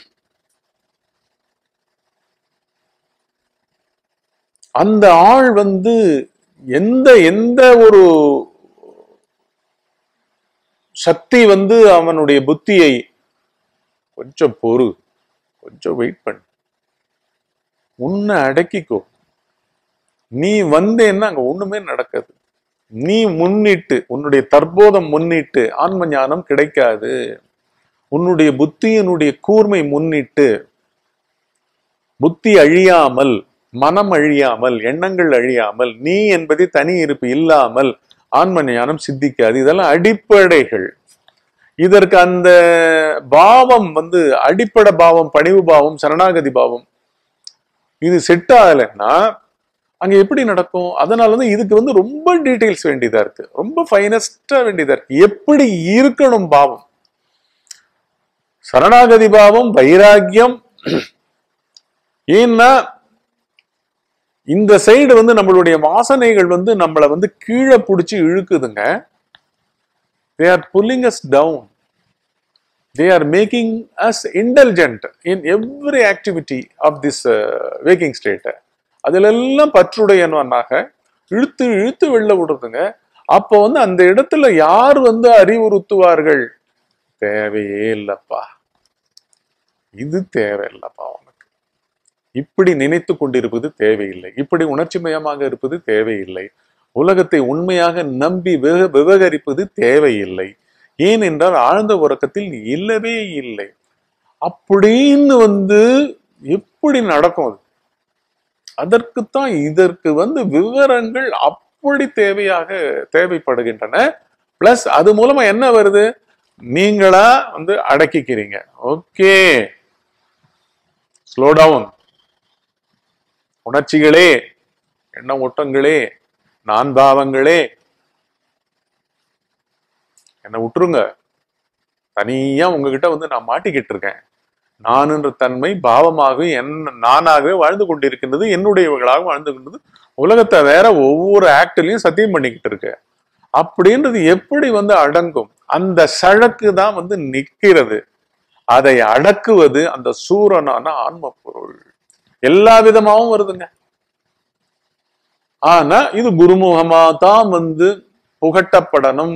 அந்த ஆள் வந்து எந்த எந்த ஒரு சக்தி வந்து அவனுடைய புத்தியை கொஞ்சம் பொறு கொஞ்சம் வெயிட் பண்ணு உன்னை அடக்கிக்கோ நீ வந்தேன்னா அங்க ஒண்ணுமே நடக்காது நீ முன்னிட்டு உன்னுடைய தற்போதம் முன்னிட்டு ஆன்ம ஞானம் கிடைக்காது உன்னுடைய புத்தியினுடைய கூர்மை முன்னிட்டு புத்தி அழியாமல் மனம் அழியாமல் எண்ணங்கள் அழியாமல் நீ என்பதை தனி இருப்பு இல்லாமல் ஆன்ம ஞானம் சித்திக்காது இதெல்லாம் அடிப்படைகள் இதற்கு அந்த பாவம் வந்து அடிப்படை பாவம் பணிவு பாவம் சரணாகதி பாவம் இது செட் ஆகலைன்னா அங்க எப்படி நடக்கும் அதனால வந்து இதுக்கு வந்து ரொம்ப டீடைல்ஸ் வேண்டியதா இருக்கு ரொம்ப ஃபைனஸ்டா வேண்டியதா இருக்கு எப்படி இருக்கணும் பாவம் சரணாகதி பாவம் வைராக்கியம் ஏன்னா இந்த சைடு வந்து நம்மளுடைய வாசனைகள் வந்து நம்மளை வந்து கீழே பிடிச்சி இழுக்குதுங்க they are pulling us down they are making us intelligent in every activity of this waking state அதுல எல்லாம் பற்றுடையவனாக இழுத்து இழுத்து வெளில விடுறதுங்க அப்போ வந்து அந்த இடத்துல யார் வந்து அறிவுறுத்துவார்கள் தேவையே இல்லப்பா இது தேவையில்லப்பா உனக்கு இப்படி நினைத்து கொண்டிருப்பது தேவையில்லை இப்படி உணர்ச்சிமயமாக இருப்பது தேவையில்லை உலகத்தை உண்மையாக நம்பி விவ- விவகரிப்பது தேவையில்லை ஏனென்றால் ஆழ்ந்த உறக்கத்தில் இல்லவே இல்லை அப்படின்னு வந்து எப்படி நடக்கும் அது அதற்குத்தான் இதற்கு வந்து விவரங்கள் அப்படி தேவையாக தேவைப்படுகின்றன பிளஸ் அது மூலமா என்ன வருது நீங்களா வந்து அடக்கிக்கிறீங்க ஓகே ஸ்லோ டவுன் உணர்ச்சிகளே எண்ண ஓட்டங்களே நான் பாவங்களே என்னை விட்டுருங்க தனியா உங்ககிட்ட வந்து நான் மாட்டிக்கிட்டு இருக்கேன் நானுன்ற தன்மை பாவமாகவே என்ன நானாகவே வாழ்ந்து கொண்டிருக்கின்றது என்னுடையவர்களாக வாழ்ந்து கொண்டது உலகத்தை வேற ஒவ்வொரு ஆக்ட்லயும் சத்தியம் பண்ணிக்கிட்டு இருக்கு அப்படின்றது எப்படி வந்து அடங்கும் அந்த சழக்கு தான் வந்து நிக்கிறது அதை அடக்குவது அந்த சூரனான ஆன்ம பொருள் எல்லா விதமாவும் வருதுங்க ஆனா இது குருமுகமா தான் வந்து புகட்டப்படணும்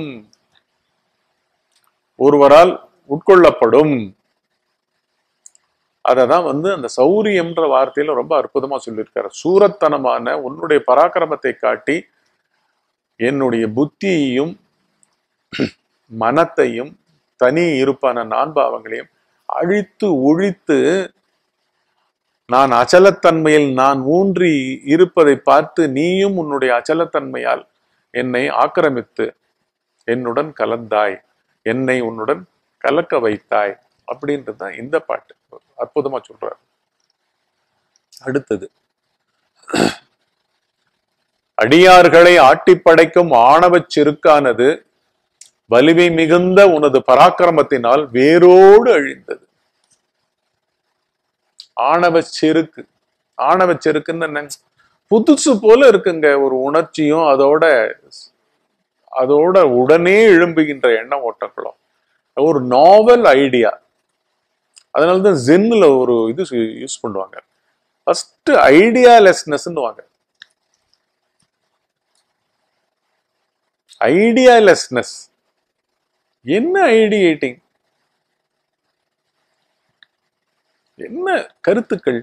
ஒருவரால் உட்கொள்ளப்படும் அததான் வந்து அந்த சௌரியம்ன்ற வார்த்தையில ரொம்ப அற்புதமா சொல்லியிருக்காரு சூரத்தனமான உன்னுடைய பராக்கிரமத்தை காட்டி என்னுடைய புத்தியையும் மனத்தையும் தனி இருப்பான நான்பாவங்களையும் அழித்து ஒழித்து நான் அச்சலத்தன்மையில் நான் ஊன்றி இருப்பதை பார்த்து நீயும் உன்னுடைய அச்சலத்தன்மையால் என்னை ஆக்கிரமித்து என்னுடன் கலந்தாய் என்னை உன்னுடன் கலக்க வைத்தாய் அப்படின்றது தான் இந்த பாட்டு அற்புதமா சொல்றார் அடுத்தது அடியார்களை ஆட்டிப் படைக்கும் ஆணவச் செருக்கானது வலிமை மிகுந்த உனது பராக்கிரமத்தினால் வேரோடு அழிந்தது ஆணவ செருக்கு ஆணவ செருக்குன்னு என்ன புதுசு போல இருக்குங்க ஒரு உணர்ச்சியும் அதோட அதோட உடனே எழும்புகின்ற எண்ண ஓட்டங்களும் ஒரு நாவல் ஐடியா அதனாலதான் ஜென்ல ஒரு இது யூஸ் பண்ணுவாங்க ஃபர்ஸ்ட் ஐடியாலெஸ்னஸ்ன்னுவாங்க ஐடியாலெஸ்னஸ் என்ன ஐடியேட்டிங் என்ன கருத்துக்கள்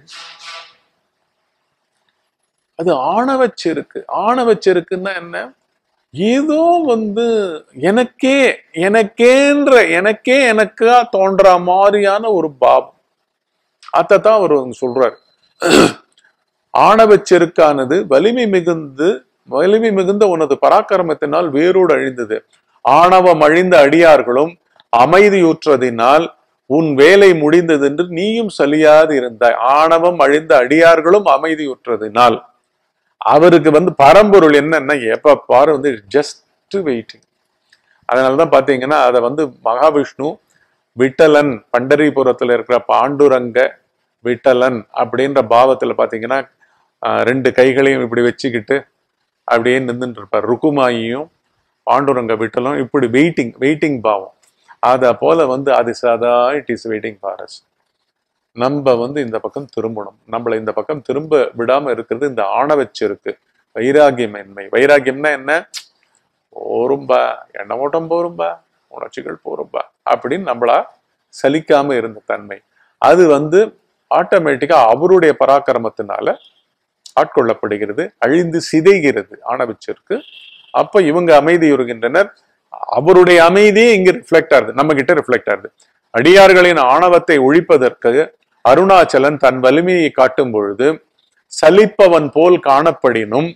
அது ஆணவச் செருக்கு ஆணவச் செருக்குன்னா என்ன ஏதோ வந்து எனக்கே எனக்கேன்ற எனக்கே எனக்கா தோன்ற மாதிரியான ஒரு பாவம் அதைத்தான் அவர் வந்து சொல்றாரு ஆணவச் செருக்கானது வலிமை மிகுந்து வலிமை மிகுந்த உனது பராக்கிரமத்தினால் வேரோடு அழிந்தது ஆணவம் அழிந்த அடியார்களும் அமைதியுற்றதினால் உன் வேலை முடிந்தது என்று நீயும் சலியாது இருந்தாய் ஆணவம் அழிந்த அடியார்களும் அமைதியுற்றதினால் அவருக்கு வந்து பரம்பொருள் என்னன்னா எப்ப பாரு வந்து ஜஸ்ட் வெயிட்டிங் அதனாலதான் பாத்தீங்கன்னா அதை வந்து மகாவிஷ்ணு விட்டலன் பண்டரிபுரத்துல இருக்கிற பாண்டுரங்க விட்டலன் அப்படின்ற பாவத்துல பாத்தீங்கன்னா ஆஹ், ரெண்டு கைகளையும் இப்படி வச்சுக்கிட்டு அப்படியே நின்றுட்டு இருப்பார் ருக்குமாயியும் பாண்டுரங்க விட்டலும் இப்படி வெயிட்டிங் வெயிட்டிங் பாவம் அத போல வந்து அது சதா இட் இஸ் வெயிட்டிங் ஃபார் நம்ம வந்து இந்த பக்கம் திரும்பணும் நம்மளை இந்த பக்கம் திரும்ப விடாம இருக்கிறது இந்த ஆணவச்சிருக்கு வைராகியமின்மை வைராகியம்னா என்ன போரும்பா எண்ண ஓட்டம் போரும்பா உணர்ச்சிகள் போரும்பா அப்படின்னு நம்மளா சலிக்காம இருந்த தன்மை அது வந்து ஆட்டோமேட்டிக்கா அவருடைய பராக்கிரமத்தினால ஆட்கொள்ளப்படுகிறது அழிந்து சிதைகிறது ஆணவச்சிற்கு அப்ப இவங்க அமைதியுறுகின்றனர் அவருடைய அமைதியே இங்க ரிஃப்ளெக்ட் ஆகுது நம்ம கிட்ட ரிஃப்ளெக்ட் ஆகுது அடியார்களின் ஆணவத்தை ஒழிப்பதற்கு அருணாச்சலன் தன் வலிமையை காட்டும் பொழுது சலிப்பவன் போல் காணப்படினும்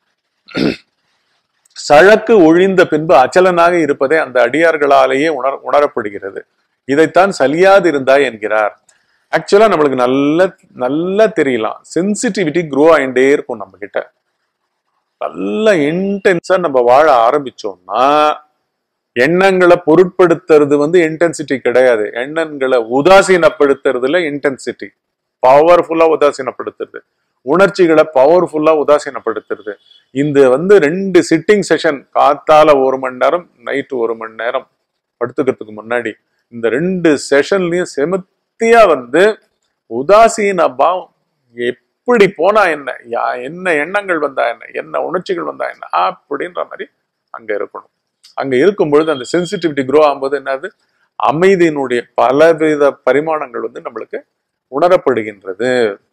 சழக்கு ஒழிந்த பின்பு அச்சலனாக இருப்பதே அந்த அடியார்களாலேயே உணர் உணரப்படுகிறது இதைத்தான் சலியாதிருந்தாய் என்கிறார் ஆக்சுவலா நம்மளுக்கு நல்ல நல்லா தெரியலாம் சென்சிட்டிவிட்டி க்ரோ ஆயிண்டே இருக்கும் நம்ம கிட்ட நல்ல இன்டென்ஸா நம்ம வாழ ஆரம்பிச்சோம்னா எண்ணங்களை பொருட்படுத்துறது வந்து இன்டென்சிட்டி கிடையாது எண்ணங்களை உதாசீனப்படுத்துறதுல இன்டென்சிட்டி பவர்ஃபுல்லா உதாசீனப்படுத்துறது உணர்ச்சிகளை பவர்ஃபுல்லா உதாசீனப்படுத்துறது இந்த வந்து ரெண்டு சிட்டிங் செஷன் காத்தால ஒரு மணி நேரம் நைட்டு ஒரு மணி நேரம் படுத்துக்கிறதுக்கு முன்னாடி இந்த ரெண்டு செஷன்லயும் செமத்தியா வந்து உதாசீன பாவம் எப்படி போனா என்ன யா என்ன எண்ணங்கள் வந்தா என்ன என்ன உணர்ச்சிகள் வந்தா என்ன அப்படின்ற மாதிரி அங்க இருக்கணும் அங்க இருக்கும் பொழுது அந்த சென்சிட்டிவிட்டி க்ரோ ஆகும்போது என்னது அமைதியினுடைய பலவித பரிமாணங்கள் வந்து நம்மளுக்கு உணரப்படுகின்றது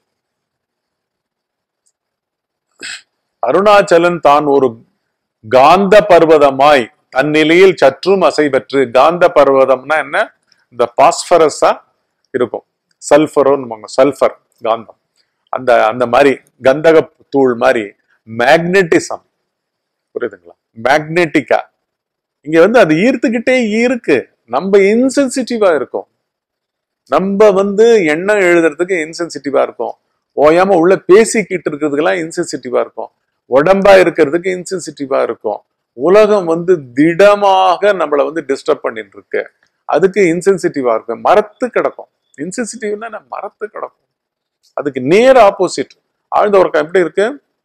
அருணாச்சலன் தான் ஒரு காந்த பர்வதமாய் தன் நிலையில் சற்றும் அசைவற்று காந்த பர்வதம்னா என்ன இந்த பாஸ்பரஸா இருக்கும் சல்ஃபரோன்னு சல்ஃபர் காந்தம் அந்த அந்த மாதிரி கந்தக தூள் மாதிரி மேக்னெட்டிசம் புரியுதுங்களா மேக்னெட்டிக்கா இங்க வந்து அது ஈர்த்துக்கிட்டே இருக்கு நம்ம இன்சென்சிட்டிவா இருக்கும் நம்ம வந்து எண்ணம் எழுதுறதுக்கு இன்சென்சிட்டிவா இருக்கும் ஓயாம உள்ள பேசிக்கிட்டு இருக்கிறதுக்கெல்லாம் இன்சென்சிட்டிவா இருக்கும் உடம்பா இருக்கிறதுக்கு இன்சென்சிட்டிவா இருக்கும் உலகம் வந்து திடமாக நம்மளை வந்து டிஸ்டர்ப் பண்ணிட்டு இருக்கு அதுக்கு இன்சென்சிட்டிவா இருக்கு மரத்து கிடக்கும் இன்சென்சிட்டிவ்னா மரத்து கிடக்கும் அதுக்கு நேர் ஆப்போசிட் ஆழ்ந்த உறக்கம் எப்படி இருக்கு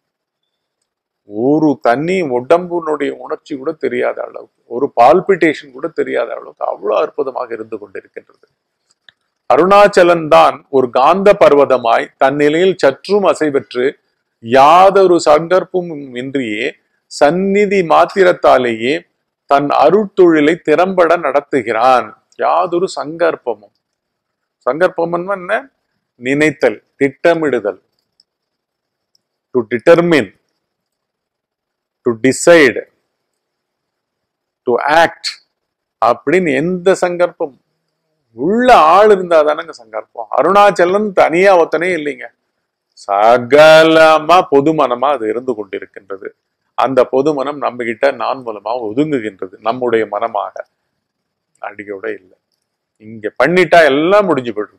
ஒரு தண்ணி உடம்புனுடைய உணர்ச்சி கூட தெரியாத அளவுக்கு ஒரு பால்பிட்டேஷன் கூட தெரியாத அளவுக்கு அவ்வளவு அற்புதமாக இருந்து கொண்டிருக்கின்றது அருணாச்சலன் தான் ஒரு காந்த பர்வதமாய் தன் நிலையில் சற்றும் அசைவற்று யாதொரு சந்தர்ப்பமும் இன்றியே சந்நிதி மாத்திரத்தாலேயே தன் அருட்தொழிலை திறம்பட நடத்துகிறான் யாதொரு சங்கற்பமும் சங்கற்பம் என்ன நினைத்தல் திட்டமிடுதல் to determine to decide to act அப்படின்னு எந்த சங்கற்பம் உள்ள ஆள் இருந்தா தானங்க சங்கற்பம் அருணாச்சலன் தனியா ஒத்தனே இல்லைங்க சகலமா பொதுமனமா அது இருந்து கொண்டிருக்கின்றது அந்த பொதுமனம் நம்ம கிட்ட நான் மூலமா ஒதுங்குகின்றது நம்முடைய மனமாக அடியோட இல்லை இங்க பண்ணிட்டா எல்லாம் முடிஞ்சு போயிடும்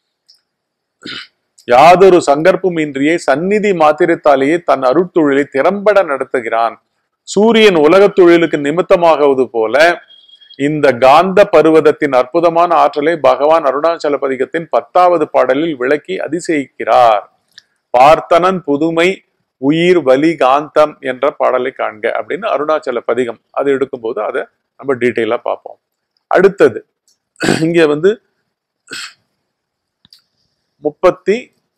யாதொரு சங்கற்பும் இன்றியே சந்நிதி மாத்திரத்தாலேயே தன் அருட்தொழிலை திறம்பட நடத்துகிறான் சூரியன் உலகத் தொழிலுக்கு நிமித்தமாகுவது போல இந்த காந்த பருவதத்தின் அற்புதமான ஆற்றலை பகவான் அருணாச்சல பதிகத்தின் பத்தாவது பாடலில் விளக்கி அதிசயிக்கிறார் பார்த்தனன் புதுமை உயிர் வலி காந்தம் என்ற பாடலை காண்க அப்படின்னு அருணாச்சல பதிகம் அது எடுக்கும்போது அதை நம்ம டீட்டெயிலா பார்ப்போம் அடுத்தது இங்க வந்து முப்பத்தி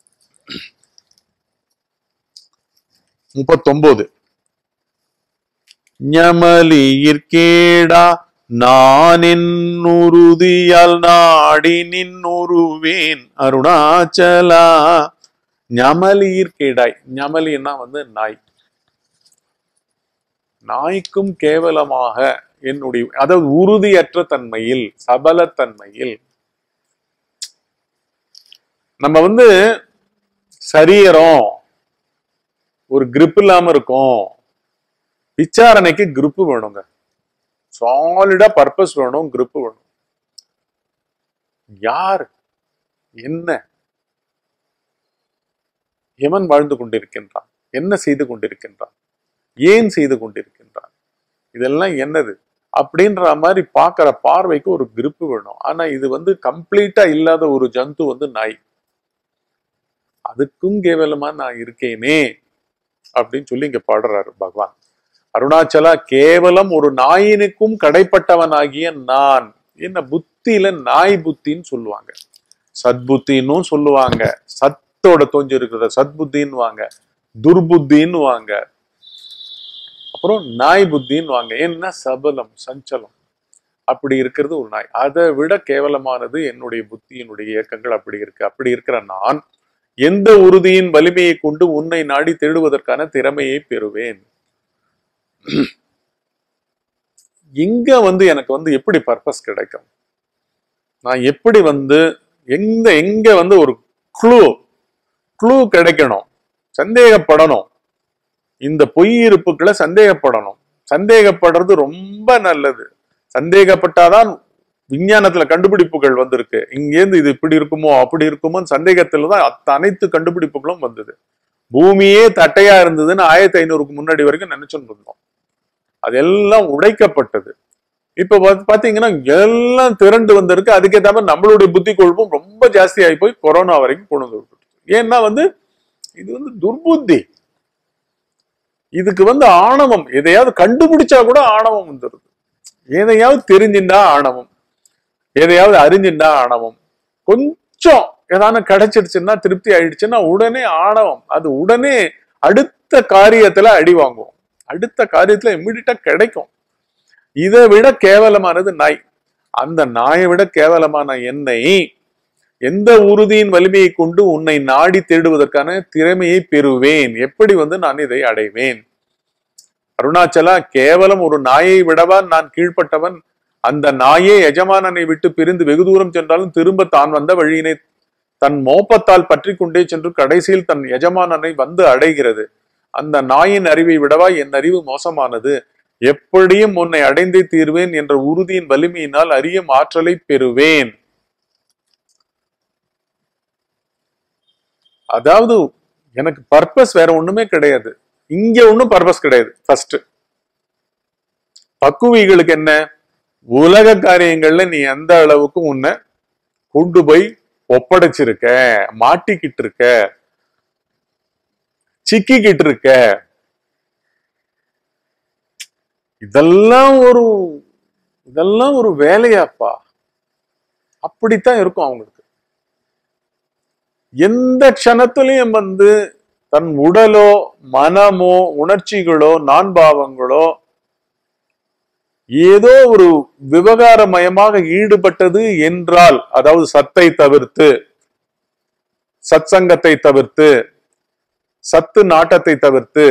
முப்பத்தொன்பது ஞமலியிற்கேடா நான் உறுதியால் நாடி நின்னுருவேன் அருணாச்சலா ஞமலியிற்கேடாய் ஞமலின்னா வந்து நாய் நாய்க்கும் கேவலமாக என்னுடைய அதாவது உறுதியற்ற தன்மையில் சபலத்தன்மையில் நம்ம வந்து சரீரம் ஒரு grip இல்லாம இருக்கும் விசாரணைக்கு grip வேணுங்க சாலிடா பர்பஸ் வேணும் grip வேணும் யார் என்ன எவன் வாழ்ந்து கொண்டிருக்கின்றான் என்ன செய்து கொண்டிருக்கின்றான் ஏன் செய்து கொண்டிருக்கின்றான் இதெல்லாம் என்னது அப்படின்ற மாதிரி பார்க்கிற பார்வைக்கு ஒரு grip வேணும் ஆனா இது வந்து கம்ப்ளீட்டா இல்லாத ஒரு ஜந்து வந்து நாய் அதுக்கும் கேவலமா நான் இருக்கேனே அப்படின்னு சொல்லி இங்க பாடுறாரு பகவான் அருணாச்சலா கேவலம் ஒரு நாயினுக்கும் கடைப்பட்டவனாகிய நான் என்ன புத்தியில நாய் புத்தின்னு சொல்லுவாங்க சத்புத்தின்னும் சொல்லுவாங்க சத்தோட தோஞ்சு இருக்கிறத சத்புத்தின்னு வாங்க துர்புத்தின்னு வாங்க அப்புறம் நாய் புத்தின்னு வாங்க என்ன சபலம் சஞ்சலம் அப்படி இருக்கிறது ஒரு நாய் அதை விட கேவலமானது என்னுடைய புத்தியினுடைய இயக்கங்கள் அப்படி இருக்கு அப்படி இருக்கிற நான் எந்த உறுதியின் வலிமையை கொண்டு உன்னை நாடி தேடுவதற்கான திறமையை பெறுவேன் எங்க வந்து எனக்கு வந்து எப்படி பர்பஸ் கிடைக்கும் நான் எப்படி வந்து எங்க எங்க வந்து ஒரு க்ளூ க்ளூ கிடைக்கணும் சந்தேகப்படணும் இந்த பொய் இருப்புக்களை சந்தேகப்படணும் சந்தேகப்படுறது ரொம்ப நல்லது சந்தேகப்பட்டாதான் விஞ்ஞானத்துல கண்டுபிடிப்புகள் வந்திருக்கு இங்கேருந்து இது இப்படி இருக்குமோ அப்படி இருக்குமோ சந்தேகத்துல தான் அத்த- அனைத்து கண்டுபிடிப்புகளும் வந்தது பூமியே தட்டையா இருந்ததுன்னு ஆயிரத்தி ஐநூறுக்கு முன்னாடி வரைக்கும் நினைச்சுட்டு இருந்தோம் அதெல்லாம் உடைக்கப்பட்டது இப்ப பாத்- பாத்தீங்கன்னா எல்லாம் திரண்டு வந்திருக்கு அதுக்கேற்ற மாதிரி நம்மளுடைய புத்தி கொழுப்பும் ரொம்ப ஜாஸ்தி ஆகி போய் கொரோனா வரைக்கும் கொண்டு வந்து விட்டுருச்சு. ஏன்னா வந்து இது வந்து துர்புத்தி இதுக்கு வந்து ஆணவம் எதையாவது கண்டுபிடிச்சா கூட ஆணவம் வந்துருது எதையாவது தெரிஞ்சுண்டா ஆணவம் எதையாவது அறிஞ்சுண்டா ஆணவம் கொஞ்சம் ஏதான கிடைச்சிடுச்சுன்னா திருப்தி ஆயிடுச்சுன்னா உடனே ஆணவம் அது உடனே அடுத்த காரியத்துல அடி வாங்குவோம் அடுத்த காரியத்துல இம்மிடியா கிடைக்கும் இதை விட கேவலமானது நாய் அந்த நாயை விட கேவலமான என்னை எந்த உறுதியின் வலிமையை கொண்டு உன்னை நாடி தேடுவதற்கான திறமையை பெறுவேன் எப்படி வந்து நான் இதை அடைவேன் அருணாச்சலா கேவலம் ஒரு நாயை விடவா நான் கீழ்ப்பட்டவன் அந்த நாயே எஜமானனை விட்டு பிரிந்து வெகு தூரம் சென்றாலும் திரும்ப தான் வந்த வழியினை தன் மோப்பத்தால் பற்றி கொண்டே சென்று கடைசியில் தன் எஜமானனை வந்து அடைகிறது அந்த நாயின் அறிவை விடவா என் அறிவு மோசமானது எப்படியும் உன்னை அடைந்தே தீர்வேன் என்ற உறுதியின் வலிமையினால் அறியும் ஆற்றலை பெறுவேன் அதாவது எனக்கு பர்பஸ் வேற ஒண்ணுமே கிடையாது இங்க ஒண்ணும் பர்பஸ் கிடையாது ஃபர்ஸ்ட் பக்குவிகளுக்கு என்ன உலக காரியங்கள்ல நீ எந்த அளவுக்கு உன்னை கொண்டு போய் ஒப்படைச்சிருக்க மாட்டிக்கிட்டு இருக்க சிக்கிக்கிட்டு இருக்க இதெல்லாம் ஒரு இதெல்லாம் ஒரு வேலையாப்பா அப்படித்தான் இருக்கும் அவங்களுக்கு எந்த க்ஷணத்திலையும் வந்து தன் உடலோ மனமோ உணர்ச்சிகளோ நான்பாவங்களோ ஏதோ ஒரு விவகாரமயமாக ஈடுபட்டது என்றால் அதாவது சத்தை தவிர்த்து சத்சங்கத்தை தவிர்த்து சத்து நாட்டத்தை தவிர்த்து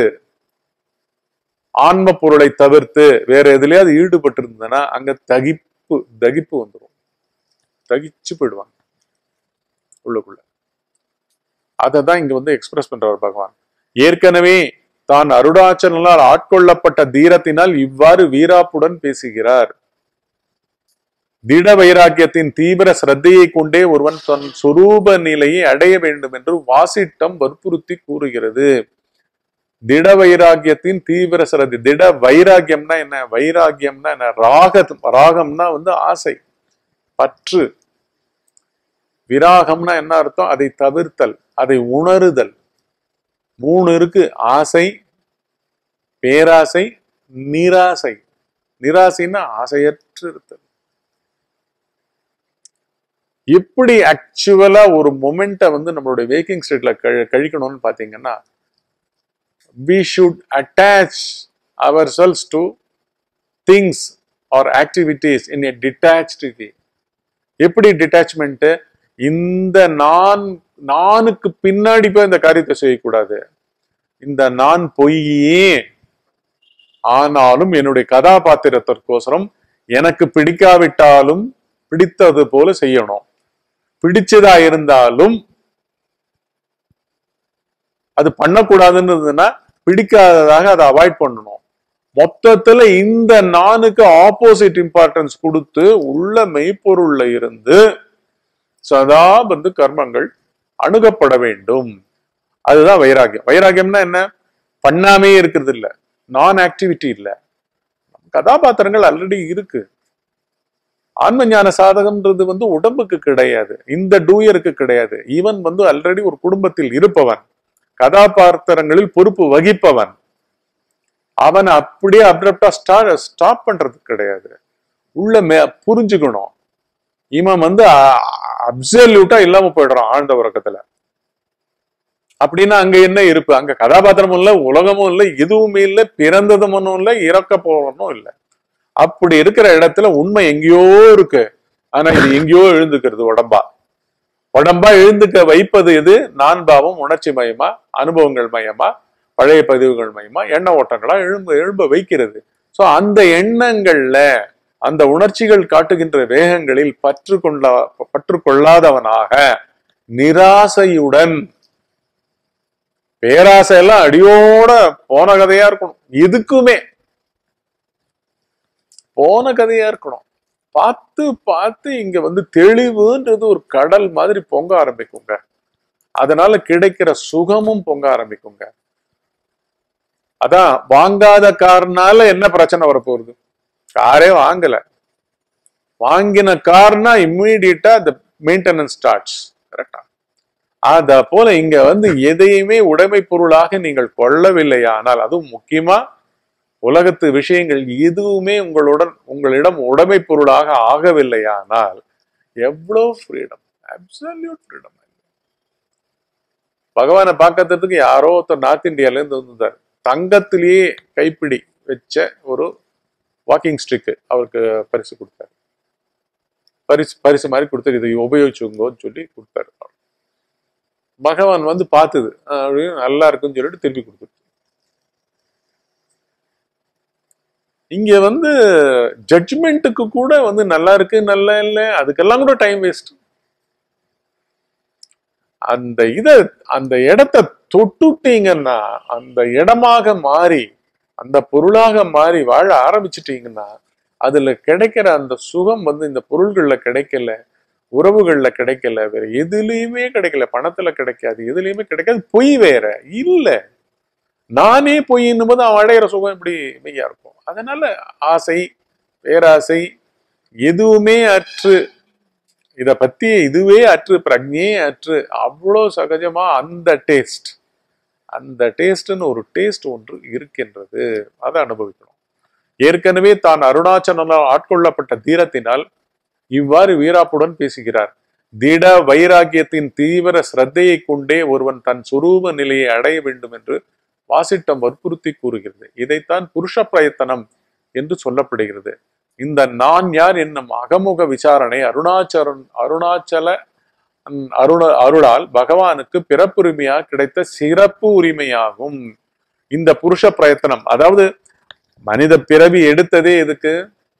ஆன்ம பொருளை தவிர்த்து வேற எதுலயாவது ஈடுபட்டு இருந்ததுன்னா அங்க தகிப்பு தகிப்பு வந்துடும் தகிச்சு போயிடுவாங்க உள்ளுக்குள்ள அதை தான் இங்க வந்து எக்ஸ்பிரஸ் பண்றார் பகவான் ஏற்கனவே தான் அருடாச்சலால் ஆட்கொள்ளப்பட்ட தீரத்தினால் இவ்வாறு வீராப்புடன் பேசுகிறார் திட வைராக்கியத்தின் தீவிர சிரத்தையை கொண்டே ஒருவன் தன் சொரூப நிலையை அடைய வேண்டும் என்று வாசிட்டம் வற்புறுத்தி கூறுகிறது திட வைராக்கியத்தின் தீவிர சிரத்தை திட வைராக்கியம்னா என்ன வைராக்கியம்னா என்ன ராக ராகம்னா வந்து ஆசை பற்று விராகம்னா என்ன அர்த்தம் அதை தவிர்த்தல் அதை உணருதல் மூணு இருக்கு ஆசை பேராசை நிராசை நிராசைன்னா ஆசையற்று இருத்தல் எப்படி ஆக்சுவலா ஒரு மொமெண்ட்டை வந்து நம்மளுடைய வேக்கிங் ஸ்டேட்ல கழிக்கணும்னு பாத்தீங்கன்னா we should attach ourselves to things or activities in a detached way எப்படி டிட்டாச்மெண்ட் இந்த நான் நானுக்கு பின்னாடி போய் இந்த காரியத்தை செய்யக்கூடாது இந்த நான் பொய்யே ஆனாலும் என்னுடைய கதாபாத்திரத்திற்கோசரம் எனக்கு பிடிக்காவிட்டாலும் பிடித்தது போல செய்யணும் பிடிச்சதா இருந்தாலும் அது பண்ணக்கூடாதுன்னு இருந்ததுன்னா பிடிக்காததாக அதை அவாய்ட் பண்ணணும் மொத்தத்துல இந்த நானுக்கு ஆப்போசிட் இம்பார்ட்டன்ஸ் கொடுத்து உள்ள மெய்ப்பொருள்ல இருந்து சதா வந்து கர்மங்கள் அணுகப்பட வேண்டும் அதுதான் வைராகியம் வைராகியம்னா என்ன பண்ணாமே இருக்கிறது இல்ல நான் ஆக்டிவிட்டி இல்ல கதாபாத்திரங்கள் ஆல்ரெடி இருக்கு ஆன்ம ஞான சாதகம்ன்றது வந்து உடம்புக்கு கிடையாது இந்த டூயருக்கு கிடையாது இவன் வந்து ஆல்ரெடி ஒரு குடும்பத்தில் இருப்பவன் கதாபாத்திரங்களில் பொறுப்பு வகிப்பவன் அவன் அப்படியே அப்ரப்டா ஸ்டா ஸ்டாப் பண்றது கிடையாது உள்ள மே புரிஞ்சுக்கணும் இவன் வந்து அப்சல்யூட்டா இல்லாம போயிடுறான் ஆழ்ந்த உறக்கத்துல அப்படின்னா அங்க என்ன இருப்பு அங்க கதாபாத்திரமும் இல்ல உலகமும் இல்ல எதுவுமே இல்ல பிறந்ததும் ஒன்றும் இல்ல இறக்க போறதும் இல்ல அப்படி இருக்கிற இடத்துல உண்மை எங்கேயோ இருக்கு ஆனா இது எங்கேயோ எழுந்துக்கிறது உடம்பா உடம்பா எழுந்துக்க வைப்பது எது நான் பாவம் உணர்ச்சி மயமா அனுபவங்கள் மயமா பழைய பதிவுகள் மயமா எண்ண ஓட்டங்களா எழும்ப எழும்ப வைக்கிறது சோ அந்த எண்ணங்கள்ல அந்த உணர்ச்சிகள் காட்டுகின்ற வேகங்களில் பற்று கொள்ள பற்று கொள்ளாதவனாக நிராசையுடன் பேராசை எல்லாம் அடியோட போன கதையா இருக்கணும் எதுக்குமே போன கதையா இருக்கணும் பார்த்து பார்த்து இங்க வந்து தெளிவுன்றது ஒரு கடல் மாதிரி பொங்க ஆரம்பிக்குங்க அதனால கிடைக்கிற சுகமும் பொங்க ஆரம்பிக்குங்க அதான் வாங்காத காரனால என்ன பிரச்சனை வரப்போகுது காரே வாங்கல வாங்கின கார்னா இம்மீடியட்டா அந்த மெயின்டெனன்ஸ் ஸ்டார்ட்ஸ் கரெக்டா அத போல இங்க வந்து எதையுமே உடைமை பொருளாக நீங்கள் கொள்ளவில்லையானால் அதுவும் முக்கியமா உலகத்து விஷயங்கள் எதுவுமே உங்களுடன் உங்களிடம் உடைமை பொருளாக ஆகவில்லையானால் எவ்வளவு ஃப்ரீடம் அப்சல்யூட் ஃப்ரீடம் பகவானை பார்க்கறதுக்கு யாரோ ஒருத்தர் நார்த் இந்தியால இருந்து வந்திருந்தார் தங்கத்திலேயே கைப்பிடி வச்ச ஒரு வாக்கிங் ஸ்டிக்கு அவருக்கு பரிசு கொடுத்தாரு பரிசு பரிசு மாதிரி கொடுத்தாரு இதை உபயோகிச்சுங்கன்னு சொல்லி கொடுத்தாரு பகவான் வந்து பார்த்தது அப்படின்னு நல்லா இருக்குன்னு சொல்லிட்டு திருப்பி கொடுத்துருச்சு இங்க வந்து ஜட்ஜ்மெண்ட்டுக்கு கூட வந்து நல்லா இருக்கு நல்லா இல்லை அதுக்கெல்லாம் கூட டைம் வேஸ்ட் அந்த இத அந்த இடத்த தொட்டுட்டீங்கன்னா அந்த இடமாக மாறி அந்த பொருளாக மாறி வாழ ஆரம்பிச்சிட்டீங்கன்னா அதுல கிடைக்கிற அந்த சுகம் வந்து இந்த பொருள்கள்ல கிடைக்கல உறவுகள்ல கிடைக்கல வேற எதுலயுமே கிடைக்கல பணத்துல கிடைக்காது எதுலயுமே கிடைக்காது பொய் வேற இல்ல நானே பொய்ன்னும் போது அவன் அடையிற சுகம் எப்படி மெய்யா இருக்கும் அதனால ஆசை பேராசை எதுவுமே அற்று இத பத்தி இதுவே அற்று பிரஜையே அற்று அவ்வளோ சகஜமா அந்த டேஸ்ட் அந்த டேஸ்ட்னு ஒரு டேஸ்ட் ஒன்று இருக்கின்றது அதை அனுபவிக்கணும் ஏற்கனவே தான் அருணாச்சலால் ஆட்கொள்ளப்பட்ட தீரத்தினால் இவ்வாறு வீராப்புடன் பேசுகிறார் திட வைராகியத்தின் தீவிர சிரத்தையை கொண்டே ஒருவன் தன் சுரூப நிலையை அடைய வேண்டும் என்று வாசிட்டம் வற்புறுத்தி கூறுகிறது இதைத்தான் புருஷ பிரயத்தனம் என்று சொல்லப்படுகிறது இந்த நான் யார் என்னும் அகமுக விசாரணை அருணாச்சரன் அருணாச்சல அருண அருளால் பகவானுக்கு பிறப்புரிமையா கிடைத்த சிறப்பு உரிமையாகும் இந்த புருஷ பிரயத்தனம் அதாவது மனித பிறவி எடுத்ததே எதுக்கு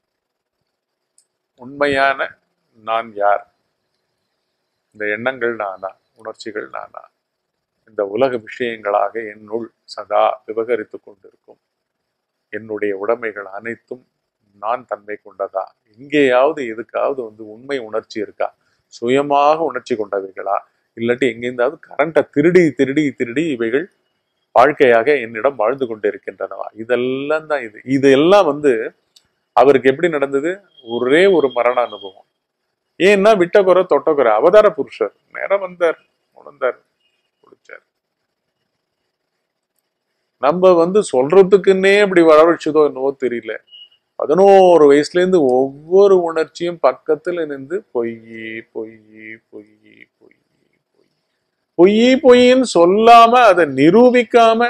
உண்மையான நான் யார் இந்த எண்ணங்கள் நானா உணர்ச்சிகள் நானா இந்த உலக விஷயங்களாக என்னுள் சதா விவகரித்து கொண்டிருக்கும் என்னுடைய உடைமைகள் அனைத்தும் நான் தன்மை கொண்டதா எங்கேயாவது எதுக்காவது வந்து உண்மை உணர்ச்சி இருக்கா சுயமாக உணர்ச்சி கொண்டவைகளா இல்லாட்டி எங்கேருந்தாவது கரண்ட்டை திருடி திருடி திருடி இவைகள் வாழ்க்கையாக என்னிடம் வாழ்ந்து கொண்டிருக்கின்றனவா இதெல்லாம் தான் இது இதெல்லாம் வந்து அவருக்கு எப்படி நடந்தது ஒரே ஒரு மரண அனுபவம் ஏன்னா விட்டகுறை தொட்டகுறை அவதார புருஷர் நேரம் வந்தார் உணர்ந்தார் குடிச்சார் நம்ம வந்து சொல்றதுக்குன்னே இப்படி வரவழைச்சதோ என்னவோ தெரியல பதினோரு வயசுல இருந்து ஒவ்வொரு உணர்ச்சியும் பக்கத்துல நின்று பொய் பொய் பொய் பொய் பொய் பொய் பொய்ன்னு சொல்லாம அதை நிரூபிக்காம